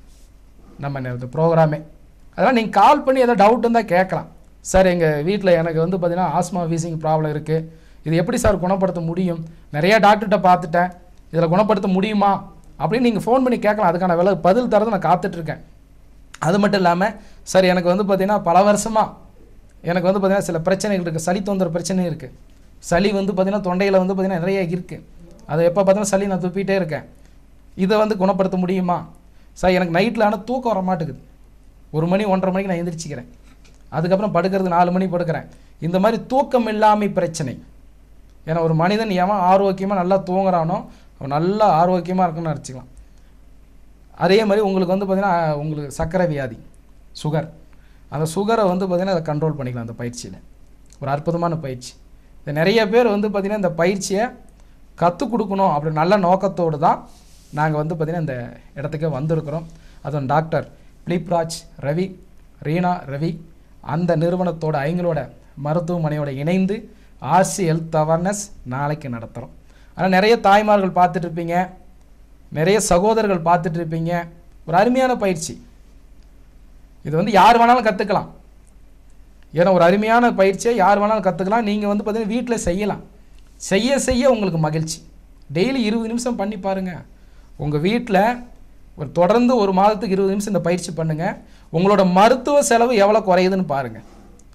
நம்ம இந்த ப்ரோக்ராமே அதனால் நீங்கள் கால் பண்ணி ஏதோ டவுட் இருந்தால் கேட்கலாம் சார் எங்கள் வீட்டில் எனக்கு வந்து பார்த்தீங்கன்னா ஆஸ்மா வீசிங் ப்ராப்ளம் இருக்குது இது எப்படி சார் குணப்படுத்த முடியும் நிறைய டாக்டர்கிட்ட பார்த்துட்டேன் இதில் குணப்படுத்த முடியுமா அப்படின்னு நீங்கள் ஃபோன் பண்ணி கேட்கலாம் அதுக்கான விலை பதில் தரது நான் காத்துட்ருக்கேன் அது மட்டும் இல்லாமல் சார் எனக்கு வந்து பார்த்தீங்கன்னா பல வருஷமாக எனக்கு வந்து பார்த்தீங்கன்னா சில பிரச்சனைகள் இருக்குது சளி தொந்தர பிரச்சனை இருக்குது சளி வந்து பார்த்தீங்கன்னா தொண்டையில் வந்து பார்த்தீங்கன்னா நிறைய இருக்குது அதை எப்போ பார்த்தீங்கன்னா சளி நான் துப்பிட்டே இருக்கேன் இதை வந்து குணப்படுத்த முடியுமா சார் எனக்கு நைட்டில் ஆனால் தூக்கம் வர மாட்டேங்குது ஒரு மணி ஒன்றரை மணிக்கு நான் எந்திரிச்சிக்கிறேன் அதுக்கப்புறம் படுக்கிறது நாலு மணி படுக்கிறேன் இந்த மாதிரி தூக்கம் இல்லாமை பிரச்சனை ஏன்னா ஒரு மனிதன் எவன் ஆரோக்கியமாக நல்லா தூங்குறானோ அவன் நல்லா ஆரோக்கியமாக இருக்குன்னு வச்சுக்கலாம் அதே மாதிரி உங்களுக்கு வந்து பார்த்திங்கன்னா உங்களுக்கு சர்க்கரை வியாதி சுகர் அந்த சுகரை வந்து பார்த்திங்கன்னா அதை கண்ட்ரோல் பண்ணிக்கலாம் அந்த பயிற்சியில் ஒரு அற்புதமான பயிற்சி இது நிறைய பேர் வந்து பார்த்திங்கன்னா இந்த பயிற்சியை கற்றுக் கொடுக்கணும் அப்படி நல்ல நோக்கத்தோடு தான் நாங்கள் வந்து பார்த்திங்கன்னா இந்த இடத்துக்கே வந்திருக்கிறோம் அதுவும் டாக்டர் பிலிப்ராஜ் ரவி ரீனா ரவி அந்த நிறுவனத்தோட அவங்களோட மருத்துவமனையோட இணைந்து ஆர்சி ஹெல்த் அவேர்னஸ் நாளைக்கு நடத்துகிறோம் ஆனால் நிறைய தாய்மார்கள் பார்த்துட்டு இருப்பீங்க நிறைய சகோதரர்கள் பார்த்துட்டு இருப்பீங்க ஒரு அருமையான பயிற்சி இது வந்து யார் வேணாலும் கற்றுக்கலாம் ஏன்னா ஒரு அருமையான பயிற்சியை யார் வேணாலும் கற்றுக்கலாம் நீங்கள் வந்து பார்த்தீங்கன்னா வீட்டில் செய்யலாம் செய்ய செய்ய உங்களுக்கு மகிழ்ச்சி டெய்லி இருபது நிமிஷம் பண்ணி பாருங்கள் உங்கள் வீட்டில் ஒரு தொடர்ந்து ஒரு மாதத்துக்கு இருபது நிமிஷம் இந்த பயிற்சி பண்ணுங்கள் உங்களோட மருத்துவ செலவு எவ்வளோ குறையுதுன்னு பாருங்கள்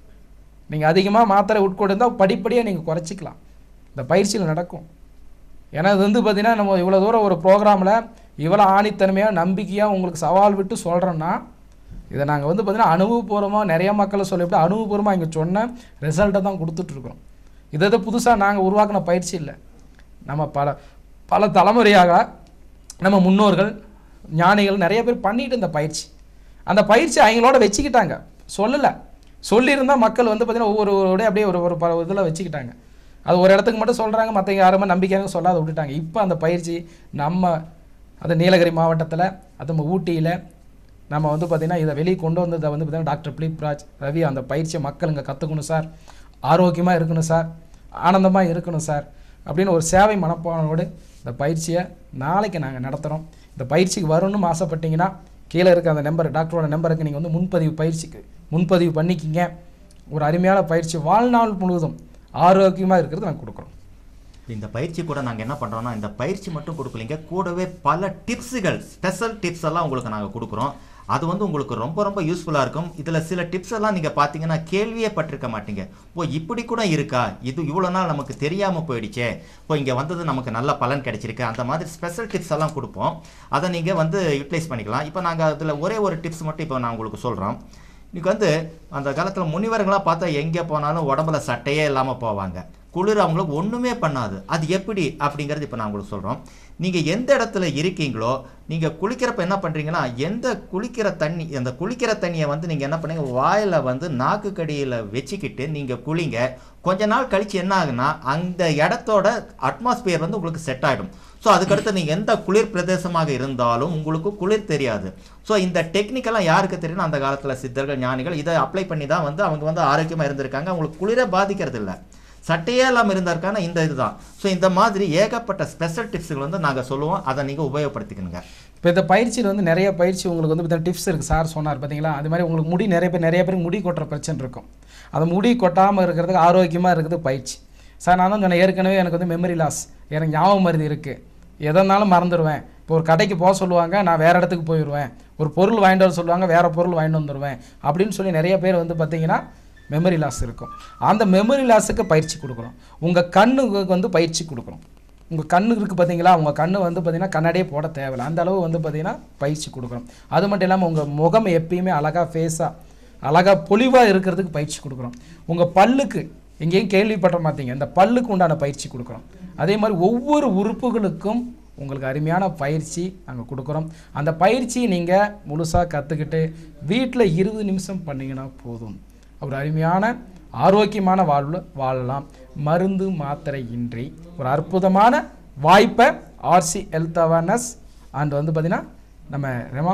நீங்கள் அதிகமாக மாத்திரை உட்கொண்டிருந்தால் படிப்படியாக நீங்கள் குறைச்சிக்கலாம் இந்த பயிற்சியில் நடக்கும் ஏன்னா இது வந்து பார்த்தீங்கன்னா நம்ம இவ்வளோ தூரம் ஒரு ப்ரோக்ராமில் இவ்வளோ ஆணித்தன்மையாக நம்பிக்கையாக உங்களுக்கு சவால் விட்டு சொல்கிறோன்னா இதை நாங்கள் வந்து பார்த்தீங்கன்னா அனுபவபூர்வமாக நிறைய மக்களை சொல்லிவிட்டு அனுபவபூர்வமாக இங்கே சொன்ன ரிசல்ட்டை தான் கொடுத்துட்ருக்குறோம் இதை இதை புதுசாக நாங்கள் உருவாக்கின பயிற்சி இல்லை நம்ம பல பல தலைமுறையாக நம்ம முன்னோர்கள் ஞானிகள் நிறைய பேர் பண்ணிட்டு இந்த பயிற்சி அந்த பயிற்சி அவங்களோட வச்சுக்கிட்டாங்க சொல்லலை சொல்லியிருந்தால் மக்கள் வந்து பார்த்தீங்கன்னா ஒவ்வொரு ஒவ்வொரு அப்படியே ஒரு ஒரு பல இதில் வச்சுக்கிட்டாங்க அது ஒரு இடத்துக்கு மட்டும் சொல்கிறாங்க மற்றவங்க யாருமே நம்பிக்கையாக சொல்லாத விட்டுட்டாங்க இப்போ அந்த பயிற்சி நம்ம அது நீலகிரி மாவட்டத்தில் அது நம்ம ஊட்டியில் நம்ம வந்து பார்த்திங்கன்னா இதை வெளியே கொண்டு வந்ததை வந்து பார்த்திங்கன்னா டாக்டர் பிலிப்ராஜ் ரவி அந்த பயிற்சியை மக்கள் இங்கே கற்றுக்கணும் சார் ஆரோக்கியமாக இருக்கணும் சார் ஆனந்தமாக இருக்கணும் சார் அப்படின்னு ஒரு சேவை மனப்பானோடு இந்த பயிற்சியை நாளைக்கு நாங்கள் நடத்துகிறோம் இந்த பயிற்சிக்கு வரணும்னு ஆசைப்பட்டீங்கன்னா கீழே இருக்க அந்த நம்பர் டாக்டரோட நம்பருக்கு நீங்கள் வந்து முன்பதிவு பயிற்சிக்கு முன்பதிவு பண்ணிக்கிங்க ஒரு அருமையான பயிற்சி வாழ்நாள் முழுவதும் ஆரோக்கியமாக இருக்கிறது நாங்கள் கொடுக்குறோம் இந்த பயிற்சி கூட நாங்கள் என்ன பண்ணுறோம்னா இந்த பயிற்சி மட்டும் கொடுக்கலைங்க கூடவே பல டிப்ஸுகள் ஸ்பெஷல் டிப்ஸ் எல்லாம் உங்களுக்கு நாங்கள் கொடுக்குறோம் அது வந்து உங்களுக்கு ரொம்ப ரொம்ப யூஸ்ஃபுல்லாக இருக்கும் இதில் சில டிப்ஸ் எல்லாம் நீங்கள் பார்த்தீங்கன்னா கேள்வியே பட்டிருக்க மாட்டீங்க ஓ இப்படி கூட இருக்கா இது இவ்வளோ நாள் நமக்கு தெரியாமல் போயிடுச்சே இப்போ இங்கே வந்தது நமக்கு நல்ல பலன் கிடைச்சிருக்கு அந்த மாதிரி ஸ்பெஷல் டிப்ஸ் எல்லாம் கொடுப்போம் அதை நீங்கள் வந்து யூட்டிலைஸ் பண்ணிக்கலாம் இப்போ நாங்கள் அதில் ஒரே ஒரு டிப்ஸ் மட்டும் இப்போ நான் உங்களுக்கு சொல்கிறோம் இன்னைக்கு வந்து அந்த காலத்தில் முனிவர்களாம் பார்த்தா எங்கே போனாலும் உடம்புல சட்டையே இல்லாமல் போவாங்க குளிர் அவங்களுக்கு ஒன்றுமே பண்ணாது அது எப்படி அப்படிங்கிறது இப்போ நான் உங்களுக்கு சொல்கிறோம் நீங்கள் எந்த இடத்துல இருக்கீங்களோ நீங்கள் குளிக்கிறப்ப என்ன பண்ணுறீங்கன்னா எந்த குளிக்கிற தண்ணி அந்த குளிக்கிற தண்ணியை வந்து நீங்கள் என்ன பண்ணுங்க வாயில் வந்து நாக்கு கடியில் வச்சுக்கிட்டு நீங்கள் குளிங்க கொஞ்ச நாள் கழிச்சு என்ன ஆகுனா அந்த இடத்தோட அட்மாஸ்பியர் வந்து உங்களுக்கு செட் ஆகிடும் ஸோ அதுக்கடுத்து நீங்கள் எந்த குளிர் பிரதேசமாக இருந்தாலும் உங்களுக்கு குளிர் தெரியாது ஸோ இந்த டெக்னிக்கெல்லாம் யாருக்கு தெரியும் அந்த காலத்தில் சித்தர்கள் ஞானிகள் இதை அப்ளை பண்ணி தான் வந்து அவங்க வந்து ஆரோக்கியமாக இருந்திருக்காங்க அவங்களுக்கு குளிரை பாதிக்கிறது இல்லை சட்டையே இல்லாமல் இருந்திருக்கான இந்த இதுதான் ஸோ இந்த மாதிரி ஏகப்பட்ட ஸ்பெஷல் டிப்ஸுகள் வந்து நாங்கள் சொல்லுவோம் அதை நீங்கள் உபயோகப்படுத்திக்கணுங்க இப்போ இந்த பயிற்சியில் வந்து நிறைய பயிற்சி உங்களுக்கு வந்து பார்த்தீங்கன்னா டிப்ஸ் இருக்குது சார் சொன்னார் பார்த்தீங்களா அது மாதிரி உங்களுக்கு முடி நிறைய பேர் நிறைய பேருக்கு முடி கொட்டுற பிரச்சனை இருக்கும் அந்த முடி கொட்டாமல் இருக்கிறதுக்கு ஆரோக்கியமாக இருக்குது பயிற்சி சார் நான் தான் சொன்னேன் ஏற்கனவே எனக்கு வந்து மெமரி லாஸ் எனக்கு ஞாபகம் மருதி இருக்குது எதனாலும் மறந்துடுவேன் இப்போ ஒரு கடைக்கு போக சொல்லுவாங்க நான் வேறு இடத்துக்கு போயிடுவேன் ஒரு பொருள் வாங்கிட்டு வர சொல்லுவாங்க வேறு பொருள் வாங்கிட்டு வந்துடுவேன் அப்படின்னு சொல்லி நிறைய பேர் வந்து பார்த்தீங்கன்னா மெமரி லாஸ் இருக்கும் அந்த மெமரி லாஸுக்கு பயிற்சி கொடுக்குறோம் உங்கள் கண்ணுக்கு வந்து பயிற்சி கொடுக்குறோம் உங்கள் கண்ணு இருக்குது பார்த்தீங்களா உங்கள் கண்ணு வந்து பார்த்தீங்கன்னா கண்ணாடியே போட தேவையில்லை அந்த அளவு வந்து பார்த்தீங்கன்னா பயிற்சி கொடுக்குறோம் அது மட்டும் இல்லாமல் உங்கள் முகம் எப்பயுமே அழகாக ஃபேஸாக அழகாக பொலிவாக இருக்கிறதுக்கு பயிற்சி கொடுக்குறோம் உங்கள் பல்லுக்கு எங்கேயும் கேள்விப்பட்ட மாட்டீங்க இந்த பல்லுக்கு உண்டான பயிற்சி கொடுக்குறோம் அதே மாதிரி ஒவ்வொரு உறுப்புகளுக்கும் உங்களுக்கு அருமையான பயிற்சி நாங்கள் கொடுக்குறோம் அந்த பயிற்சியை நீங்கள் முழுசாக கற்றுக்கிட்டு வீட்டில் இருபது நிமிஷம் பண்ணிங்கன்னா போதும் ஒரு அருமையான ஆரோக்கியமான வாழ்வில் வாழலாம் மருந்து மாத்திரை இன்றி ஒரு அற்புதமான வாய்ப்பை ஆர்சி ஹெல்த் அவேர்னஸ் அண்ட் வந்து பார்த்திங்கன்னா நம்ம ரெமா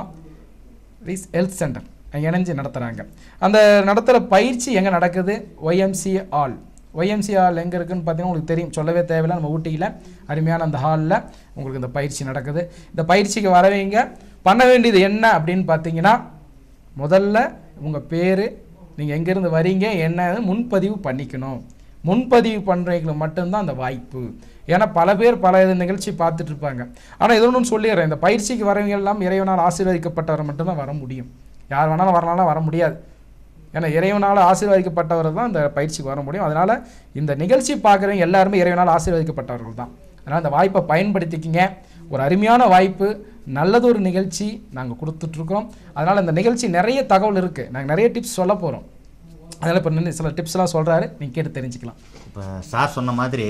ரீஸ் ஹெல்த் சென்டர் இணைஞ்சு நடத்துகிறாங்க அந்த நடத்துகிற பயிற்சி எங்கே நடக்குது ஒய்எம்சி ஆல் ஒய்எம்சி ஹால் எங்கே இருக்குன்னு பார்த்தீங்கன்னா உங்களுக்கு தெரியும் சொல்லவே தேவையில்லை நம்ம ஊட்டியில் அருமையான அந்த ஹாலில் உங்களுக்கு இந்த பயிற்சி நடக்குது இந்த பயிற்சிக்கு வரவங்க பண்ண வேண்டியது என்ன அப்படின்னு பார்த்தீங்கன்னா முதல்ல உங்கள் பேர் நீங்கள் எங்கேருந்து வரீங்க என்னன்னு முன்பதிவு பண்ணிக்கணும் முன்பதிவு பண்ணுறவங்களுக்கு மட்டும்தான் அந்த வாய்ப்பு ஏன்னா பல பேர் பல இது நிகழ்ச்சி பார்த்துட்டு இருப்பாங்க ஆனால் இது ஒன்று சொல்லிடுறேன் இந்த பயிற்சிக்கு வரவங்க எல்லாம் இறைவனால் ஆசீர்வதிக்கப்பட்டவர் மட்டும்தான் வர முடியும் யார் வேணாலும் வரனாலும் வர முடியாது ஏன்னா இறைவனால் ஆசீர்வதிக்கப்பட்டவர் தான் இந்த பயிற்சிக்கு வர முடியும் அதனால் இந்த நிகழ்ச்சி பார்க்குறவங்க எல்லாருமே இறைவனால் ஆசீர்வதிக்கப்பட்டவர்கள் தான் அதனால் அந்த வாய்ப்பை பயன்படுத்திக்கிங்க ஒரு அருமையான வாய்ப்பு நல்லதொரு நிகழ்ச்சி நாங்கள் கொடுத்துட்ருக்கோம் அதனால் இந்த நிகழ்ச்சி நிறைய தகவல் இருக்குது நாங்கள் நிறைய டிப்ஸ் சொல்ல போகிறோம் அதனால் இப்போ நின்று சில டிப்ஸ்லாம் சொல்கிறாரு நீங்கள் கேட்டு தெரிஞ்சுக்கலாம் இப்போ சார் சொன்ன மாதிரி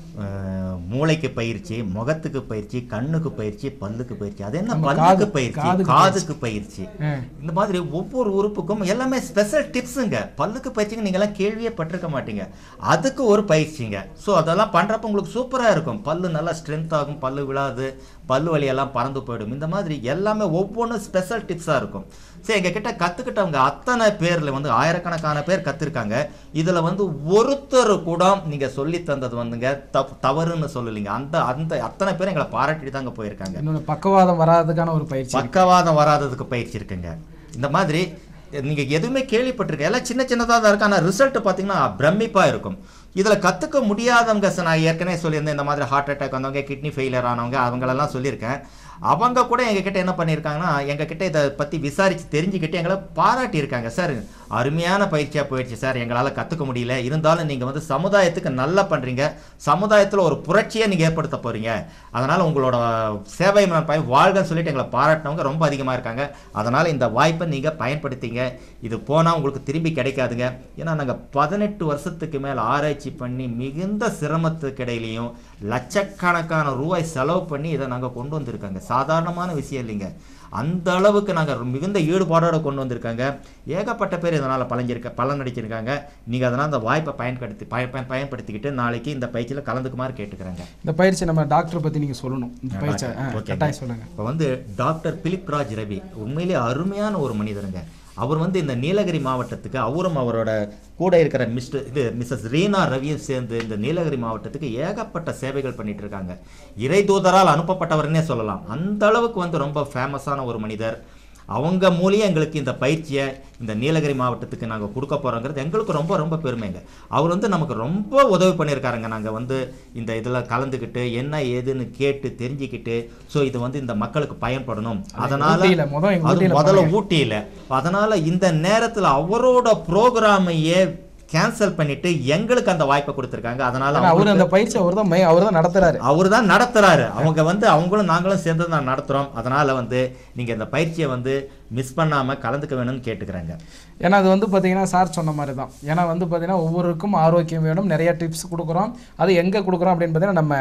அஹ், மூளைக்கு பயிற்சி முகத்துக்கு பயிற்சி கண்ணுக்கு பயிற்சி பல்லுக்கு பயிற்சி அது என்ன நம்ம பல்லுக்கு காது- பயிற்சி காதுக்கு காதுக்கு பயிற்சி ஆ. இந்த மாதிரி ஒவ்வொரு உறுப்புக்கும் எல்லாமே ஸ்பெஷல் டிப்ஸுங்க பல்லுக்கு பயிற்சிங்க நீங்களாம் கேள்வியே பட்டிருக்க மாட்டீங்க அதுக்கு ஒரு பயிற்சிங்க ஸோ அதெல்லாம் பண்ணுறப்ப உங்களுக்கு சூப்பராக இருக்கும் பல்லு நல்லா ஸ்ட்ரென்த் ஆகும் பல்லு விழாது பல்லு வலியெல்லாம் பறந்து போயிடும் இந்த மாதிரி எல்லாமே ஒவ்வொன்றும் ஸ்பெஷல் டிப்ஸாக இருக்கும் சரி எங்கள் கிட்ட கற்றுக்கிட்டவங்க அத்தனை பேரில் வந்து ஆயிரக்கணக்கான பேர் கற்றுருக்காங்க இதில் வந்து ஒருத்தர் கூட நீங்கள் சொல்லி தந்தது வந்துங்க தப் தவறுன்னு சொல்லலைங்க அந்த அந்த அத்தனை பேர் எங்களை பாராட்டிட்டு தாங்க போயிருக்காங்க இன்னொன்று பக்கவாதம் வராததுக்கான ஒரு பயிற்சி இருக்கு. பக்கவாதம் வராததுக்கு பயிற்சி இருக்குங்க இந்த மாதிரி நீங்க எதுவுமே கேள்விப்பட்டிருக்க எல்லாம் சின்ன சின்னதாக தான் இருக்கு ஆனால் ரிசல்ட் பார்த்தீங்கன்னா பிரமிப்பா இருக்கும் இதில் கற்றுக்க முடியாதவங்க ச- நான் ஏற்கனவே சொல்லியிருந்தேன் இந்த மாதிரி ஹார்ட் அட்டாக் வந்தவங்க கிட்னி ஃபெயிலியர் ஆனவங்க அவங்களெல்லாம் சொல்லியிருக்கேன் அவங்க கூட எங்ககிட்ட என்ன பண்ணியிருக்காங்கன்னா எங்ககிட்ட இதை பற்றி விசாரித்து தெரிஞ்சுக்கிட்டு எங்களை பாராட்டியிருக்காங்க சார் அருமையான பயிற்சியாக போயிடுச்சு சார் எங்களால் கற்றுக்க முடியல இருந்தாலும் நீங்கள் வந்து சமுதாயத்துக்கு நல்லா பண்ணுறீங்க சமுதாயத்தில் ஒரு புரட்சியை நீங்கள் ஏற்படுத்த போகிறீங்க அதனால் உங்களோட சேவை நான் பயன் வாழ்கன்னு சொல்லிட்டு எங்களை பாராட்டினவங்க ரொம்ப அதிகமாக இருக்காங்க அதனால் இந்த வாய்ப்பை நீங்கள் பயன்படுத்திங்க இது போனால் உங்களுக்கு திரும்பி கிடைக்காதுங்க ஏன்னா நாங்கள் பதினெட்டு வருஷத்துக்கு மேலே ஆராய்ச்சி பண்ணி மிகுந்த சிரமத்துக்கு இடையிலையும் லட்சக்கணக்கான ரூபாய் செலவு பண்ணி இதை நாங்கள் கொண்டு வந்திருக்காங்க சாதாரணமான விஷயம் இல்லைங்க அந்த அளவுக்கு நாங்கள் மிகுந்த ஈடுபாடோட கொண்டு வந்திருக்காங்க ஏகப்பட்ட பேர் இதனால் பலஞ்சிருக்க பலன் அடிச்சிருக்காங்க நீங்கள் அதனால் அந்த வாய்ப்பை பயன்படுத்தி பய பயன் பயன்படுத்திக்கிட்டு நாளைக்கு இந்த பயிற்சியில் கலந்துக்குமாறு கேட்டுக்கிறேங்க இந்த பயிற்சி நம்ம டாக்டர் பத்தி நீங்க சொல்லணும் இந்த பயிற்சி ஆ, ஓகேங்க. கட்டாயம் சொல்லுங்க இப்போ வந்து டாக்டர் பிலிப் ராஜ் ரவி உண்மையிலே அருமையான ஒரு மனிதருங்க அவர் வந்து இந்த நீலகிரி மாவட்டத்துக்கு அவரும் அவரோட கூட இருக்கிற மிஸ்டர் இது மிஸ்ஸஸ் ரீனா ரவியும் சேர்ந்து இந்த நீலகிரி மாவட்டத்துக்கு ஏகப்பட்ட சேவைகள் பண்ணிட்டு இருக்காங்க இறை தூதரால் அனுப்பப்பட்டவர்னே சொல்லலாம் அந்த அளவுக்கு வந்து ரொம்ப ஃபேமஸான ஒரு மனிதர் அவங்க மூலியம் எங்களுக்கு இந்த பயிற்சியை இந்த நீலகிரி மாவட்டத்துக்கு நாங்கள் கொடுக்க போகிறோங்கிறது எங்களுக்கு ரொம்ப ரொம்ப பெருமைங்க அவர் வந்து நமக்கு ரொம்ப உதவி பண்ணியிருக்காருங்க நாங்கள் வந்து இந்த இதில் கலந்துக்கிட்டு என்ன ஏதுன்னு கேட்டு தெரிஞ்சுக்கிட்டு ஸோ இது வந்து இந்த மக்களுக்கு பயன்படணும் அதனால ஊட்டியில, முத எங்க அது ஊட்டியில முதல்ல ஊட்டியில் அதனால இந்த நேரத்தில் அவரோட ப்ரோக்ராமையே கேன்சல் பண்ணிட்டு எங்களுக்கு அந்த வாய்ப்பை கொடுத்துருக்காங்க அதனால ஏன்னா அவரு அந்த பயிற்சி அவர் தான் அவர் தான் நடத்துறாரு அவர் தான் நடத்துறாரு அவங்க வந்து அவங்களும் நாங்களும் சேர்ந்து தான் நடத்துறோம் அதனால வந்து நீங்க இந்த பயிற்சியை வந்து மிஸ் பண்ணாம கலந்துக்க வேணும்னு கேட்டுக்கிறாங்க ஏன்னா அது வந்து பார்த்தீங்கன்னா சார் சொன்ன மாதிரி தான் ஏன்னா வந்து பார்த்தீங்கன்னா ஒவ்வொருக்கும் ஆரோக்கியம் வேணும் நிறைய டிப்ஸ் கொடுக்குறோம் அது எங்கே கொடுக்குறோம் அப்படின்னு பார்த்தீங்கன்னா நம்ம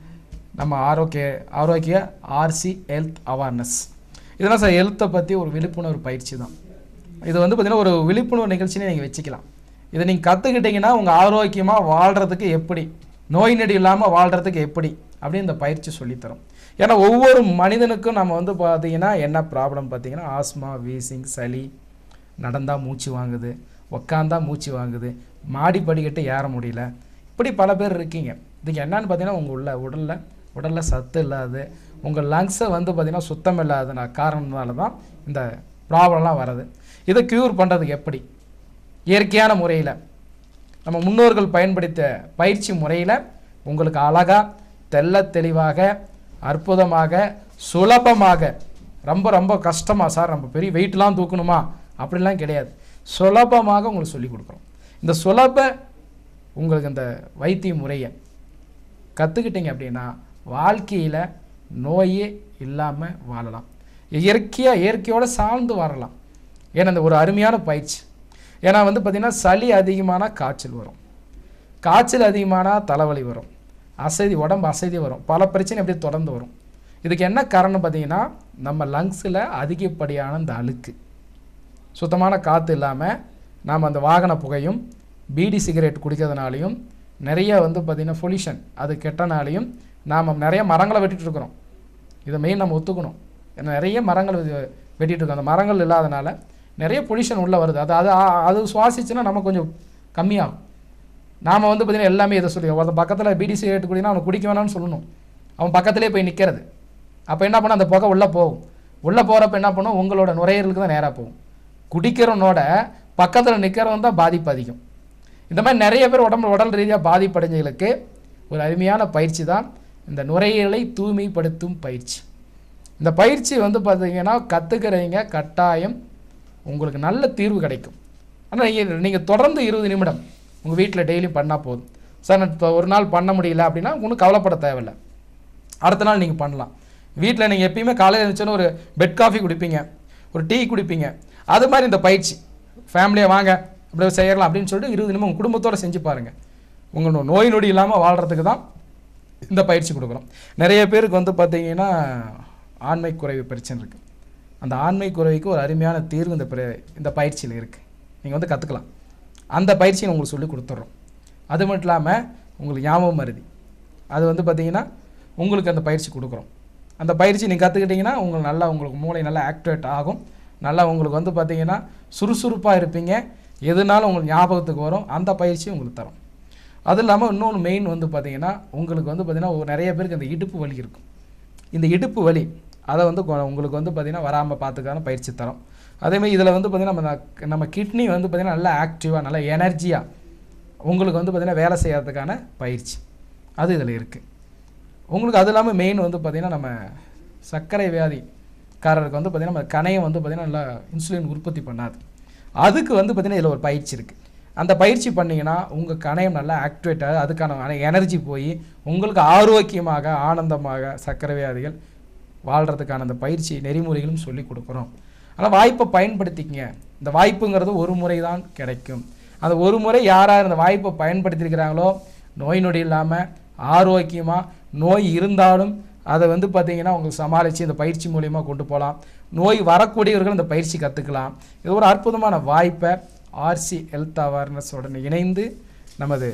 நம்ம ஆரோக்கிய ஆரோக்கிய ஆர்சி ஹெல்த் அவேர்னஸ் இதெல்லாம் சார் ஹெல்த்தை பற்றி ஒரு விழிப்புணர்வு பயிற்சி தான் இது வந்து பார்த்தீங்கன்னா ஒரு விழிப்புணர்வு நிகழ்ச்சினே நீங்கள் வச்சுக்கலாம் இதை நீங்கள் கற்றுக்கிட்டீங்கன்னா உங்கள் ஆரோக்கியமாக வாழ்கிறதுக்கு எப்படி நோய் நொடி இல்லாமல் வாழ்கிறதுக்கு எப்படி அப்படின்னு இந்த பயிற்சி சொல்லித்தரோம் ஏன்னா ஒவ்வொரு மனிதனுக்கும் நம்ம வந்து பார்த்தீங்கன்னா என்ன ப்ராப்ளம் பார்த்தீங்கன்னா ஆஸ்மா வீசிங் சளி நடந்தா மூச்சு வாங்குது உக்காந்தா மூச்சு வாங்குது மாடி படிக்கட்டு ஏற முடியல இப்படி பல பேர் இருக்கீங்க இதுக்கு என்னன்னு பார்த்தீங்கன்னா உங்கள் உள்ள உடலில் உடலில் சத்து இல்லாது உங்கள் லங்ஸை வந்து பார்த்தீங்கன்னா சுத்தம் இல்லாத காரணத்தினால தான் இந்த ப்ராப்ளம்லாம் வருது இதை க்யூர் பண்ணுறதுக்கு எப்படி இயற்கையான முறையில் நம்ம முன்னோர்கள் பயன்படுத்த பயிற்சி முறையில் உங்களுக்கு அழகா தெள்ளத் தெளிவாக அற்புதமாக சுலபமாக ரொம்ப ரொம்ப கஷ்டமாக சார் நம்ம பெரிய வெயிட்லாம் தூக்கணுமா அப்படிலாம் கிடையாது சுலபமாக உங்களுக்கு சொல்லிக் கொடுக்குறோம் இந்த சுலப உங்களுக்கு இந்த வைத்திய முறையை கற்றுக்கிட்டீங்க அப்படின்னா வாழ்க்கையில் நோயே இல்லாமல் வாழலாம் இயற்கையாக இயற்கையோடு சார்ந்து வாழலாம் ஏன்னா இந்த ஒரு அருமையான பயிற்சி ஏன்னா வந்து பார்த்திங்கன்னா சளி அதிகமான காய்ச்சல் வரும் காய்ச்சல் அதிகமானா தலைவலி வரும் அசதி உடம்பு அசதி வரும் பல பிரச்சனை அப்படியே தொடர்ந்து வரும் இதுக்கு என்ன காரணம் பார்த்தீங்கன்னா நம்ம லங்ஸில் அதிகப்படியான இந்த அழுக்கு சுத்தமான காற்று இல்லாமல் நாம் அந்த வாகன புகையும் பீடி சிகரெட் குடிக்கிறதுனாலையும் நிறைய வந்து பார்த்திங்கன்னா பொல்யூஷன் அது கெட்டனாலையும் நாம் நிறைய மரங்களை வெட்டிட்டு இருக்கிறோம் இதை மெயின் நம்ம ஒத்துக்கணும் ஏன்னா நிறைய மரங்கள் வெ- வெட்டிட்டு இருக்கோம் அந்த மரங்கள் இல்லாதனால நிறைய பொல்யூஷன் உள்ளே வருது அது அது அது சுவாசிச்சுன்னா நம்ம கொஞ்சம் கம்மியாகும் நாம் வந்து பார்த்திங்கன்னா எல்லாமே இதை சொல்லி ஒருத்தன் பக்கத்தில் பீடி சிகரெட் குடினா அவனை குடிக்க வேணாம்னு சொல்லணும் அவன் பக்கத்திலே போய் நிற்கிறது அப்போ என்ன பண்ண அந்த புகை உள்ளே போகும் உள்ளே போகிறப்ப என்ன பண்ணும் உங்களோட நுரையீரலுக்கு தான் நேராக போகும் குடிக்கிறவனோட பக்கத்தில் நிற்கிறவன் தான் பாதிப்பு அதிகம் இந்த மாதிரி நிறைய பேர் உடம்பு உடல் ரீதியாக பாதிப்படைஞ்சவங்களுக்கு ஒரு அருமையான பயிற்சி தான் இந்த நுரையீரலை தூய்மைப்படுத்தும் பயிற்சி இந்த பயிற்சி வந்து பார்த்தீங்கன்னா கற்றுக்கிறவங்க கட்டாயம் உங்களுக்கு நல்ல தீர்வு கிடைக்கும் ஆனால் நீங்கள் நீங்கள் தொடர்ந்து இருபது நிமிடம் உங்கள் வீட்டில் டெய்லி பண்ணால் போதும் சார் நான் இப்போ ஒரு நாள் பண்ண முடியல அப்படின்னா ஒன்றும் கவலைப்பட தேவையில்லை அடுத்த நாள் நீங்கள் பண்ணலாம் வீட்டில் நீங்கள் எப்பயுமே காலையில் எழுந்துச்சோன்னு ஒரு பெட் காஃபி குடிப்பீங்க ஒரு டீ குடிப்பீங்க அது மாதிரி இந்த பயிற்சி ஃபேமிலியாக வாங்க இப்படி செய்யலாம் அப்படின்னு சொல்லிட்டு இருபது நிமிடம் உங்கள் குடும்பத்தோடு செஞ்சு பாருங்கள் உங்கள் நோய் நொடி இல்லாமல் வாழ்கிறதுக்கு தான் இந்த பயிற்சி கொடுக்குறோம் நிறைய பேருக்கு வந்து பார்த்தீங்கன்னா ஆண்மை குறைவு பிரச்சனை இருக்குது அந்த ஆண்மை குறைவுக்கு ஒரு அருமையான தீர்வு இந்த பிர- இந்த பயிற்சியில் இருக்குது நீங்கள் வந்து கற்றுக்கலாம் அந்த பயிற்சியை உங்களுக்கு சொல்லி கொடுத்துட்றோம் அது மட்டும் இல்லாமல் உங்களுக்கு ஞாபகம் மருதி அது வந்து பார்த்தீங்கன்னா உங்களுக்கு அந்த பயிற்சி கொடுக்குறோம் அந்த பயிற்சி நீங்கள் கற்றுக்கிட்டிங்கன்னா உங்களுக்கு நல்லா உங்களுக்கு மூளை நல்லா ஆக்டிவேட் ஆகும் நல்லா உங்களுக்கு வந்து பார்த்தீங்கன்னா சுறுசுறுப்பாக இருப்பீங்க எதுனாலும் உங்களுக்கு ஞாபகத்துக்கு வரும் அந்த பயிற்சி உங்களுக்கு தரும் அது இல்லாமல் இன்னொன்று மெயின் வந்து பார்த்தீங்கன்னா உங்களுக்கு வந்து பார்த்தீங்கன்னா ஒரு நிறைய பேருக்கு இந்த இடுப்பு வலி இருக்கும் இந்த இடுப்பு வலி அதை வந்து கொ- உங்களுக்கு வந்து பார்த்தீங்கன்னா வராமல் பார்த்துக்கான பயிற்சி தரும் அதேமாதிரி இதில் வந்து பார்த்தீங்கன்னா நம்ம ந- நம்ம கிட்னி வந்து பார்த்தீங்கன்னா நல்லா ஆக்டிவாக நல்லா எனர்ஜியாக உங்களுக்கு வந்து பார்த்தீங்கன்னா வேலை செய்யறதுக்கான பயிற்சி அது இதில் இருக்குது உங்களுக்கு அது இல்லாமல் மெயின் வந்து பார்த்திங்கன்னா நம்ம சர்க்கரை வியாதிக்காரருக்கு வந்து பார்த்திங்கன்னா நம்ம கணையம் வந்து பார்த்திங்கன்னா நல்லா இன்சுலின் உற்பத்தி பண்ணாது அதுக்கு வந்து பார்த்திங்கன்னா இதில் ஒரு பயிற்சி இருக்குது அந்த பயிற்சி பண்ணிங்கன்னா உங்கள் கணையம் நல்லா ஆக்டிவேட் ஆகுது அதுக்கான எனர்ஜி போய் உங்களுக்கு ஆரோக்கியமாக ஆனந்தமாக சர்க்கரை வியாதிகள் வாழ்கிறதுக்கான அந்த பயிற்சி நெறிமுறைகளும் சொல்லி கொடுக்குறோம் ஆனால் வாய்ப்பை பயன்படுத்திக்கங்க இந்த வாய்ப்புங்கிறது ஒரு முறை தான் கிடைக்கும் அந்த ஒரு முறை யார் யார் இந்த வாய்ப்பை பயன்படுத்தியிருக்கிறாங்களோ நோய் நொடி இல்லாமல் ஆரோக்கியமாக நோய் இருந்தாலும் அதை வந்து பார்த்தீங்கன்னா உங்களுக்கு சமாளித்து இந்த பயிற்சி மூலியமாக கொண்டு போகலாம் நோய் வரக்கூடியவர்கள் இந்த பயிற்சி கற்றுக்கலாம் இது ஒரு அற்புதமான வாய்ப்பை ஆர்சி ஹெல்த் அவேர்னஸோட இணைந்து நமது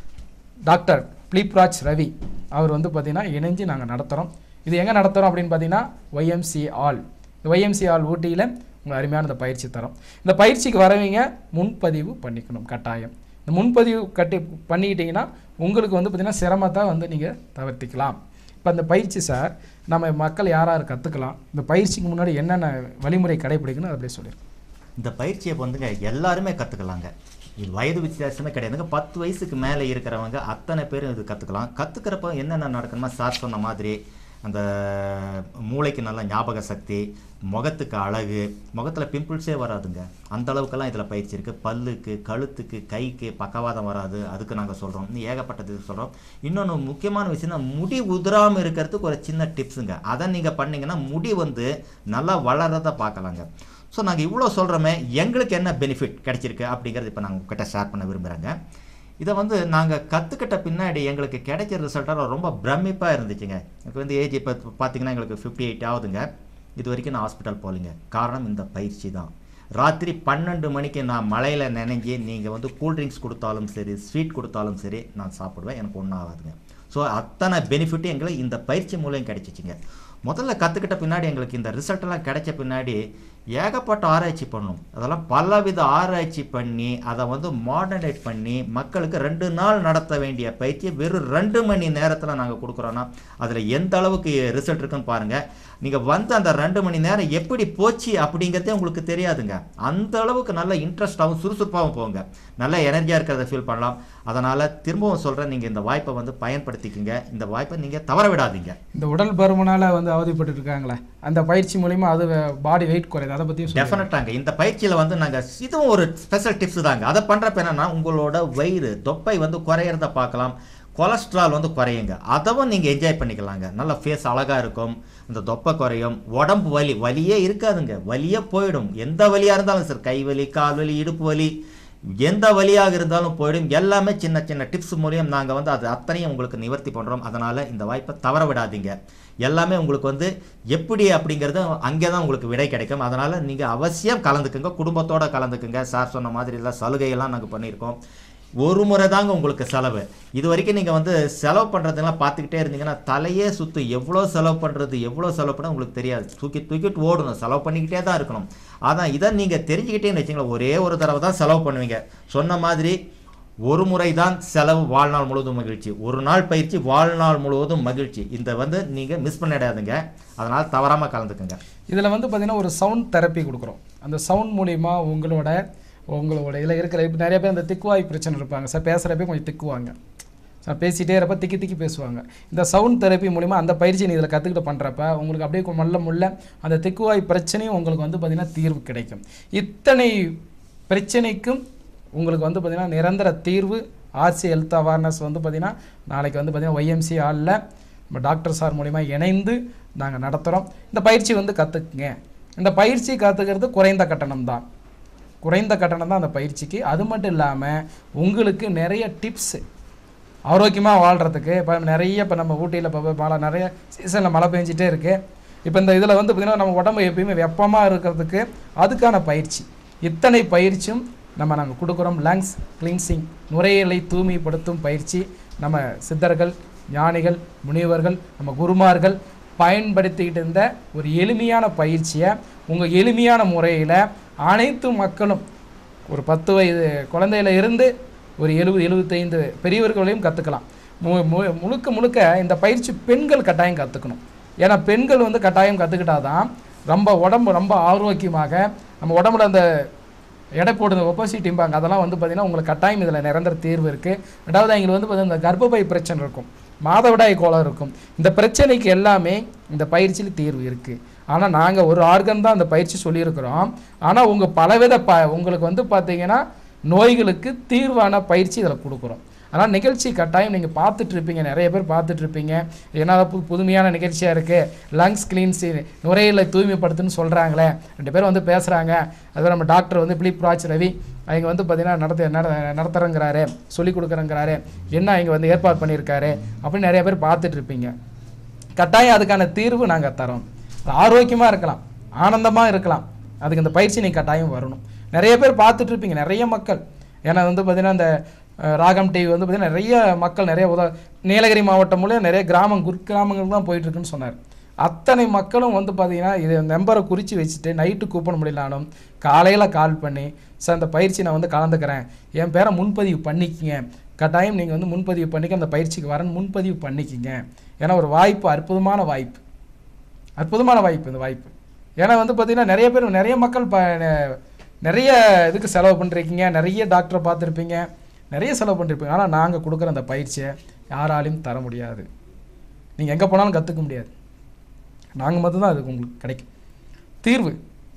டாக்டர் பிலிப்ராஜ் ரவி அவர் வந்து பார்த்தீங்கன்னா இணைஞ்சு நாங்கள் நடத்துகிறோம் இது எங்கே நடத்துகிறோம் அப்படின்னு பார்த்தீங்கன்னா ஒய்எம்சி ஆல் இந்த ஒய்எம்சி ஆல் ஊட்டியில் உங்களுக்கு அருமையான இந்த பயிற்சி தரோம் இந்த பயிற்சிக்கு வரவங்க முன்பதிவு பண்ணிக்கணும் கட்டாயம் இந்த முன்பதிவு கட்டி பண்ணிக்கிட்டீங்கன்னா உங்களுக்கு வந்து பார்த்தீங்கன்னா சிரமத்தை வந்து நீங்கள் தவிர்த்திக்கலாம் இப்போ அந்த பயிற்சி சார் நம்ம மக்கள் யார் யார் கற்றுக்கலாம் இந்த பயிற்சிக்கு முன்னாடி என்னென்ன வழிமுறை கடைபிடிக்கணும் அதை அப்படியே சொல்லிடுங்க இந்த பயிற்சியை வந்துங்க எல்லாருமே கற்றுக்கலாங்க இது வயது வித்தியாசமே கிடையாதுங்க பத்து வயசுக்கு மேலே இருக்கிறவங்க அத்தனை பேரும் இது கற்றுக்கலாம் கற்றுக்கிறப்ப என்னென்ன நடக்கணுமா சார் சொன்ன மாதிரி அந்த மூளைக்கு நல்ல ஞாபக சக்தி முகத்துக்கு அழகு முகத்தில் பிம்பிள்ஸே வராதுங்க அந்த அளவுக்கெல்லாம் இதில் பயிற்சி இருக்குது பல்லுக்கு கழுத்துக்கு கைக்கு பக்கவாதம் வராது அதுக்கு நாங்கள் சொல்கிறோம் இன்னும் ஏகப்பட்டது சொல்கிறோம் இன்னொன்று முக்கியமான விஷயம் முடி உதிராமல் இருக்கிறதுக்கு ஒரு சின்ன டிப்ஸுங்க அதை நீங்கள் பண்ணீங்கன்னா முடி வந்து நல்லா வளர்றதை பார்க்கலாங்க ஸோ நாங்கள் இவ்வளோ சொல்கிறோமே எங்களுக்கு என்ன பெனிஃபிட் கிடைச்சிருக்கு அப்படிங்கிறது இப்போ நாங்கள் உங்ககிட்ட ஷேர் பண்ண விரும்புகிறேங்க இதை வந்து நாங்கள் கற்றுக்கிட்ட பின்னாடி எங்களுக்கு கிடைச்ச ரிசல்ட்டாக ரொம்ப பிரமிப்பாக இருந்துச்சுங்க எனக்கு வந்து ஏஜ் இப்போ பார்த்தீங்கன்னா எங்களுக்கு ஃபிஃப்டி எயிட் ஆகுதுங்க இது வரைக்கும் நான் ஹாஸ்பிட்டல் போகலிங்க காரணம் இந்த பயிற்சி தான் ராத்திரி பன்னெண்டு மணிக்கு நான் மழையில் நினைஞ்சி நீங்கள் வந்து கூல்ட்ரிங்க்ஸ் கொடுத்தாலும் சரி ஸ்வீட் கொடுத்தாலும் சரி நான் சாப்பிடுவேன் எனக்கு ஒன்றும் ஆகாதுங்க ஸோ அத்தனை பெனிஃபிட்டும் எங்களுக்கு இந்த பயிற்சி மூலம் கிடைச்சிச்சிங்க முதல்ல கற்றுக்கிட்ட பின்னாடி எங்களுக்கு இந்த ரிசல்ட் எல்லாம் கிடைச்ச பின்னாடி ஏகப்பட்ட ஆராய்ச்சி பண்ணணும் அதெல்லாம் பலவித ஆராய்ச்சி பண்ணி அதை வந்து மாடர்னைட் பண்ணி மக்களுக்கு ரெண்டு நாள் நடத்த வேண்டிய பயிற்சியை வெறும் ரெண்டு மணி நேரத்தில் நாங்கள் கொடுக்குறோன்னா அதில் எந்த அளவுக்கு ரிசல்ட் இருக்குன்னு பாருங்கள் நீங்கள் வந்து அந்த ரெண்டு மணி நேரம் எப்படி போச்சு அப்படிங்கிறதே உங்களுக்கு தெரியாதுங்க அந்த அளவுக்கு நல்ல இன்ட்ரெஸ்டாகவும் சுறுசுறுப்பாகவும் போங்க நல்ல எனர்ஜியாக இருக்கிறத ஃபீல் பண்ணலாம் அதனால் திரும்பவும் சொல்கிறேன் நீங்கள் இந்த வாய்ப்பை வந்து பயன்படுத்திக்கங்க இந்த வாய்ப்பை நீங்கள் தவற விடாதீங்க இந்த உடல் பருமனால் வந்து அவதிப்பட்டு இருக்காங்களே அந்த பயிற்சி மூலிமா அது பாடி வெயிட் குறையுது அதை பற்றியும் சொல்லுங்க டெஃபினட்டாங்க இந்த பயிற்சியில் வந்து நாங்கள் இதுவும் ஒரு ஸ்பெஷல் டிப்ஸ் தாங்க அதை பண்ணுறப்ப என்னன்னா உங்களோட வயிறு தொப்பை வந்து குறையிறத பார்க்கலாம் கொலஸ்ட்ரால் வந்து குறையுங்க அதவும் நீங்கள் என்ஜாய் பண்ணிக்கலாங்க நல்ல ஃபேஸ் அழகாக இருக்கும் இந்த தொப்பை குறையும் உடம்பு வலி வலியே இருக்காதுங்க வலியே போயிடும் எந்த வலியாக இருந்தாலும் சரி கை வலி கால் வலி இடுப்பு வலி எந்த வழியாக இருந்தாலும் போயிடும் எல்லாமே சின்ன சின்ன டிப்ஸ் மூலியம் நாங்கள் வந்து அது அத்தனையும் உங்களுக்கு நிவர்த்தி பண்ணுறோம் அதனால் இந்த வாய்ப்பை தவற விடாதீங்க எல்லாமே உங்களுக்கு வந்து எப்படி அப்படிங்கிறது அங்கே தான் உங்களுக்கு விடை கிடைக்கும் அதனால் நீங்கள் அவசியம் கலந்துக்குங்க குடும்பத்தோட கலந்துக்குங்க சார் சொன்ன மாதிரி எல்லாம் சலுகையெல்லாம் நாங்கள் பண்ணியிருக்கோம் ஒரு முறை தாங்க உங்களுக்கு செலவு இது வரைக்கும் நீங்கள் வந்து செலவு பண்ணுறதெல்லாம் பார்த்துக்கிட்டே இருந்தீங்கன்னா தலையே சுத்து எவ்வளோ செலவு பண்ணுறது எவ்வளோ செலவு பண்ண உங்களுக்கு தெரியாது தூக்கி தூக்கிட்டு ஓடணும் செலவு பண்ணிக்கிட்டே தான் இருக்கணும் அதான் இதை நீங்கள் தெரிஞ்சுக்கிட்டேன்னு வச்சுங்களேன் ஒரே ஒரு தடவை தான் செலவு பண்ணுவீங்க சொன்ன மாதிரி ஒரு முறை தான் செலவு வாழ்நாள் முழுவதும் மகிழ்ச்சி ஒரு நாள் பயிற்சி வாழ்நாள் முழுவதும் மகிழ்ச்சி இந்த வந்து நீங்கள் மிஸ் பண்ணிடாதுங்க அதனால் தவறாமல் கலந்துக்குங்க இதில் வந்து பார்த்தீங்கன்னா ஒரு சவுண்ட் தெரப்பி கொடுக்குறோம் அந்த சவுண்ட் மூலிமா உங்களோட உங்களோட இதில் இருக்கிற இப்போ நிறைய பேர் இந்த திக்குவாய் பிரச்சனை இருப்பாங்க சார் பேசுகிறப்ப கொஞ்சம் திக்குவாங்க சார் பேசிகிட்டே இருப்ப திக்கி திக்கி பேசுவாங்க இந்த சவுண்ட் தெரப்பி மூலிமா அந்த பயிற்சி நீ இதில் கற்றுக்கிட்டு பண்ணுறப்ப உங்களுக்கு அப்படியே கொ- மெல்ல முள்ள அந்த திக்குவாய் பிரச்சனையும் உங்களுக்கு வந்து பார்த்திங்கன்னா தீர்வு கிடைக்கும் இத்தனை பிரச்சனைக்கும் உங்களுக்கு வந்து பார்த்திங்கன்னா நிரந்தர தீர்வு ஆர்சி ஹெல்த் அவேர்னஸ் வந்து பார்த்திங்கன்னா நாளைக்கு வந்து பார்த்திங்கன்னா ஒய்எம்சி ஹாலில் நம்ம டாக்டர் சார் மூலிமா இணைந்து நாங்கள் நடத்துகிறோம் இந்த பயிற்சி வந்து கற்றுக்குங்க இந்த பயிற்சி கற்றுக்கிறது குறைந்த கட்டணம் தான் குறைந்த கட்டணம் தான் அந்த பயிற்சிக்கு அது மட்டும் இல்லாமல் உங்களுக்கு நிறைய டிப்ஸு ஆரோக்கியமாக வாழ்கிறதுக்கு இப்போ நிறைய இப்போ நம்ம ஊட்டியில் இப்போ மழை நிறைய சீசனில் மழை பெஞ்சிட்டே இருக்குது இப்போ இந்த இதில் வந்து பார்த்திங்கன்னா நம்ம உடம்பு எப்பயுமே வெப்பமாக இருக்கிறதுக்கு அதுக்கான பயிற்சி இத்தனை பயிற்சியும் நம்ம நாங்கள் கொடுக்குறோம் லங்ஸ் கிளீன்சிங் நுரையீரலை தூய்மைப்படுத்தும் பயிற்சி நம்ம சித்தர்கள் ஞானிகள் முனிவர்கள் நம்ம குருமார்கள் பயன்படுத்திக்கிட்டு இருந்த ஒரு எளிமையான பயிற்சியை உங்கள் எளிமையான முறையில் அனைத்து மக்களும் ஒரு பத்து வயது குழந்தையில இருந்து ஒரு எழுபது எழுபத்தைந்து பெரியவர்களையும் கற்றுக்கலாம் மு மு- முழுக்க முழுக்க இந்த பயிற்சி பெண்கள் கட்டாயம் கற்றுக்கணும் ஏன்னா பெண்கள் வந்து கட்டாயம் கற்றுக்கிட்டாதான் ரொம்ப உடம்பு ரொம்ப ஆரோக்கியமாக நம்ம உடம்புல அந்த எடை போடுற ஒப்போசிட்டிம்பாங்க அதெல்லாம் வந்து பார்த்திங்கன்னா உங்களுக்கு கட்டாயம் இதில் நிரந்தர தீர்வு இருக்குது ரெண்டாவது எங்களுக்கு வந்து பார்த்தீங்கன்னா இந்த கர்ப்பப்பை பிரச்சனை இருக்கும் மாதவிடாய் கோலம் இருக்கும் இந்த பிரச்சனைக்கு எல்லாமே இந்த பயிற்சியில் தீர்வு இருக்குது ஆனால் நாங்கள் ஒரு ஆர்கன் தான் அந்த பயிற்சி சொல்லியிருக்கிறோம் ஆனால் உங்கள் பலவித ப உங்களுக்கு வந்து பார்த்தீங்கன்னா நோய்களுக்கு தீர்வான பயிற்சி இதில் கொடுக்குறோம் ஆனால் நிகழ்ச்சி கட்டாயம் நீங்கள் பார்த்துட்டு இருப்பீங்க நிறைய பேர் பார்த்துட்டு இருப்பீங்க ஏன்னா அது புது புதுமையான நிகழ்ச்சியாக இருக்குது லங்ஸ் கிளீன்ஸு நுரையீரலை தூய்மைப்படுத்துன்னு சொல்கிறாங்களே ரெண்டு பேரும் வந்து பேசுகிறாங்க அதுவே நம்ம டாக்டர் வந்து பிலிப் ராஜ் ரவி அவங்க வந்து பார்த்தீங்கன்னா நடத்த நட நடத்துகிறங்கிறாரு சொல்லிக் கொடுக்குறேங்கிறாரு என்ன இங்கே வந்து ஏற்பாடு பண்ணியிருக்காரு அப்படின்னு நிறைய பேர் பார்த்துட்டு இருப்பீங்க கட்டாயம் அதுக்கான தீர்வு நாங்கள் தரோம் அது ஆரோக்கியமாக இருக்கலாம் ஆனந்தமாக இருக்கலாம் அதுக்கு இந்த பயிற்சி நீங்கள் கட்டாயம் வரணும் நிறைய பேர் பார்த்துட்டு இருப்பீங்க நிறைய மக்கள் ஏன்னா வந்து பார்த்தீங்கன்னா இந்த அஹ், ராகம் டிவி வந்து பார்த்தீங்கன்னா நிறைய மக்கள் நிறைய உத நீலகிரி மாவட்டம் மூலம் நிறைய கிராமம் குர்கிராமங்களுக்கு தான் போயிட்டு இருக்குன்னு சொன்னார் அத்தனை மக்களும் வந்து பார்த்தீங்கன்னா இது நம்பரை குறித்து வச்சுட்டு நைட்டு கூப்பிட முடியலானும் காலையில் கால் பண்ணி சார் அந்த பயிற்சி நான் வந்து கலந்துக்கிறேன் என் பேரை முன்பதிவு பண்ணிக்கிங்க கட்டாயம் நீங்கள் வந்து முன்பதிவு பண்ணிக்க அந்த பயிற்சிக்கு வரேன் முன்பதிவு பண்ணிக்கிங்க ஏன்னா ஒரு வாய்ப்பு அற்புதமான வாய்ப்பு அற்புதமான வாய்ப்பு இந்த வாய்ப்பு ஏன்னா வந்து பார்த்தீங்கன்னா நிறைய பேர் நிறைய மக்கள் ப நெ- நிறைய இதுக்கு செலவு பண்ணிருக்கீங்க நிறைய டாக்டரை பார்த்துருப்பீங்க நிறைய செலவு பண்ணிருப்பீங்க ஆனால் நாங்கள் கொடுக்குற அந்த பயிற்சியை யாராலையும் தர முடியாது நீங்கள் எங்கே போனாலும் கற்றுக்க முடியாது நாங்கள் மட்டும்தான் அதுக்கு உங்களுக்கு கிடைக்கும் தீர்வு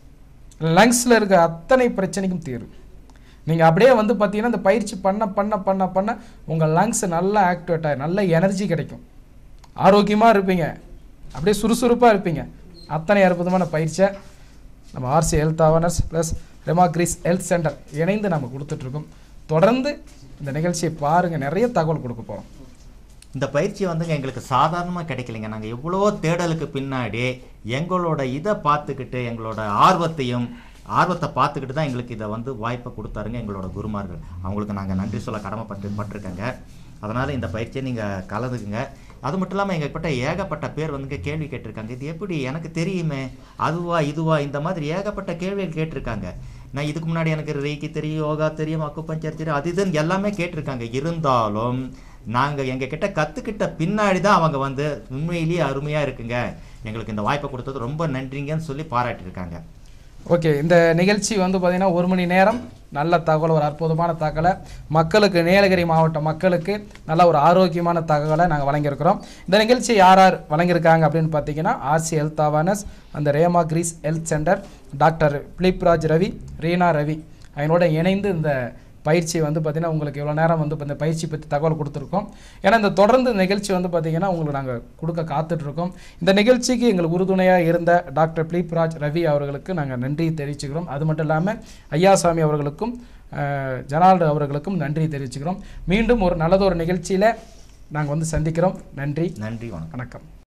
லங்ஸில் இருக்க அத்தனை பிரச்சனைக்கும் தீர்வு நீங்கள் அப்படியே வந்து பார்த்தீங்கன்னா இந்த பயிற்சி பண்ண பண்ண பண்ண பண்ண உங்கள் லங்ஸ் நல்லா ஆக்டிவேட் ஆகி நல்ல எனர்ஜி கிடைக்கும் ஆரோக்கியமாக இருப்பீங்க அப்படியே சுறுசுறுப்பாக இருப்பீங்க அத்தனை அற்புதமான பயிற்சியை நம்ம RC health awareness plus Remagrace health centre இணைந்து நம்ம கொடுத்துட்ருக்கோம் தொடர்ந்து இந்த நிகழ்ச்சியை பாருங்கள் நிறைய தகவல் கொடுக்க போகிறோம் இந்த பயிற்சி வந்துங்க எங்களுக்கு சாதாரணமாக கிடைக்கலைங்க நாங்கள் எவ்வளோ தேடலுக்கு பின்னாடி எங்களோட இதை பார்த்துக்கிட்டு எங்களோட ஆர்வத்தையும் ஆர்வத்தை பார்த்துக்கிட்டு தான் எங்களுக்கு இதை வந்து வாய்ப்பை கொடுத்தாருங்க எங்களோட குருமார்கள் அவங்களுக்கு நாங்கள் நன்றி சொல்ல கடமைப்பட்டு பட்டிருக்கேங்க அதனால் இந்த பயிற்சியை நீங்கள் கலந்துக்குங்க அது மட்டும் இல்லாமல் எங்கள்கிட்ட ஏகப்பட்ட பேர் வந்து கேள்வி கேட்டிருக்காங்க இது எப்படி எனக்கு தெரியுமே அதுவா இதுவா இந்த மாதிரி ஏகப்பட்ட கேள்விகள் கேட்டிருக்காங்க நான் இதுக்கு முன்னாடி எனக்கு ரீக்கி தெரியும் யோகா தெரியும் அக்குப்பஞ்சர் தெரியும் அது இதுன்னு எல்லாமே கேட்டிருக்காங்க இருந்தாலும் நாங்கள் எங்ககிட்ட கற்றுக்கிட்ட பின்னாடி தான் அவங்க வந்து உண்மையிலேயே அருமையாக இருக்குங்க எங்களுக்கு இந்த வாய்ப்பை கொடுத்தது ரொம்ப நன்றிங்கன்னு சொல்லி பாராட்டியிருக்காங்க ஓகே இந்த நிகழ்ச்சி வந்து பார்த்திங்கன்னா ஒரு மணி நேரம் நல்ல தகவல் ஒரு அற்புதமான தகவலை மக்களுக்கு நீலகிரி மாவட்ட மக்களுக்கு நல்ல ஒரு ஆரோக்கியமான தகவலை நாங்கள் வழங்கியிருக்கிறோம் இந்த நிகழ்ச்சி யார் யார் வழங்கியிருக்காங்க அப்படின்னு பார்த்தீங்கன்னா ஆர்சி ஹெல்த் அவேர்னஸ் அந்த Rema Grace health centre doctor Philipraj Ravi Reena Ravi அவங்களோட இணைந்து இந்த பயிற்சி வந்து பார்த்திங்கன்னா உங்களுக்கு இவ்வளோ நேரம் வந்து இப்ப இந்த பயிற்சி பற்றி தகவல் கொடுத்துருக்கோம் ஏன்னா இந்த தொடர்ந்து நிகழ்ச்சி வந்து பார்த்திங்கன்னா உங்களுக்கு நாங்கள் கொடுக்க காத்துட்ருக்கோம் இந்த நிகழ்ச்சிக்கு எங்களுக்கு உறுதுணையாக இருந்த டாக்டர் பிலிப்ராஜ் ரவி அவர்களுக்கு நாங்கள் நன்றி தெரிவிச்சுக்கிறோம் அது மட்டும் இல்லாமல் ஐயாசாமி அவர்களுக்கும் அஹ், ஜெனால்டு அவர்களுக்கும் நன்றி தெரிவிச்சுக்கிறோம் மீண்டும் ஒரு நல்லதொரு நிகழ்ச்சியில் நாங்கள் வந்து சந்திக்கிறோம் நன்றி நன்றி வணக்கம் வணக்கம்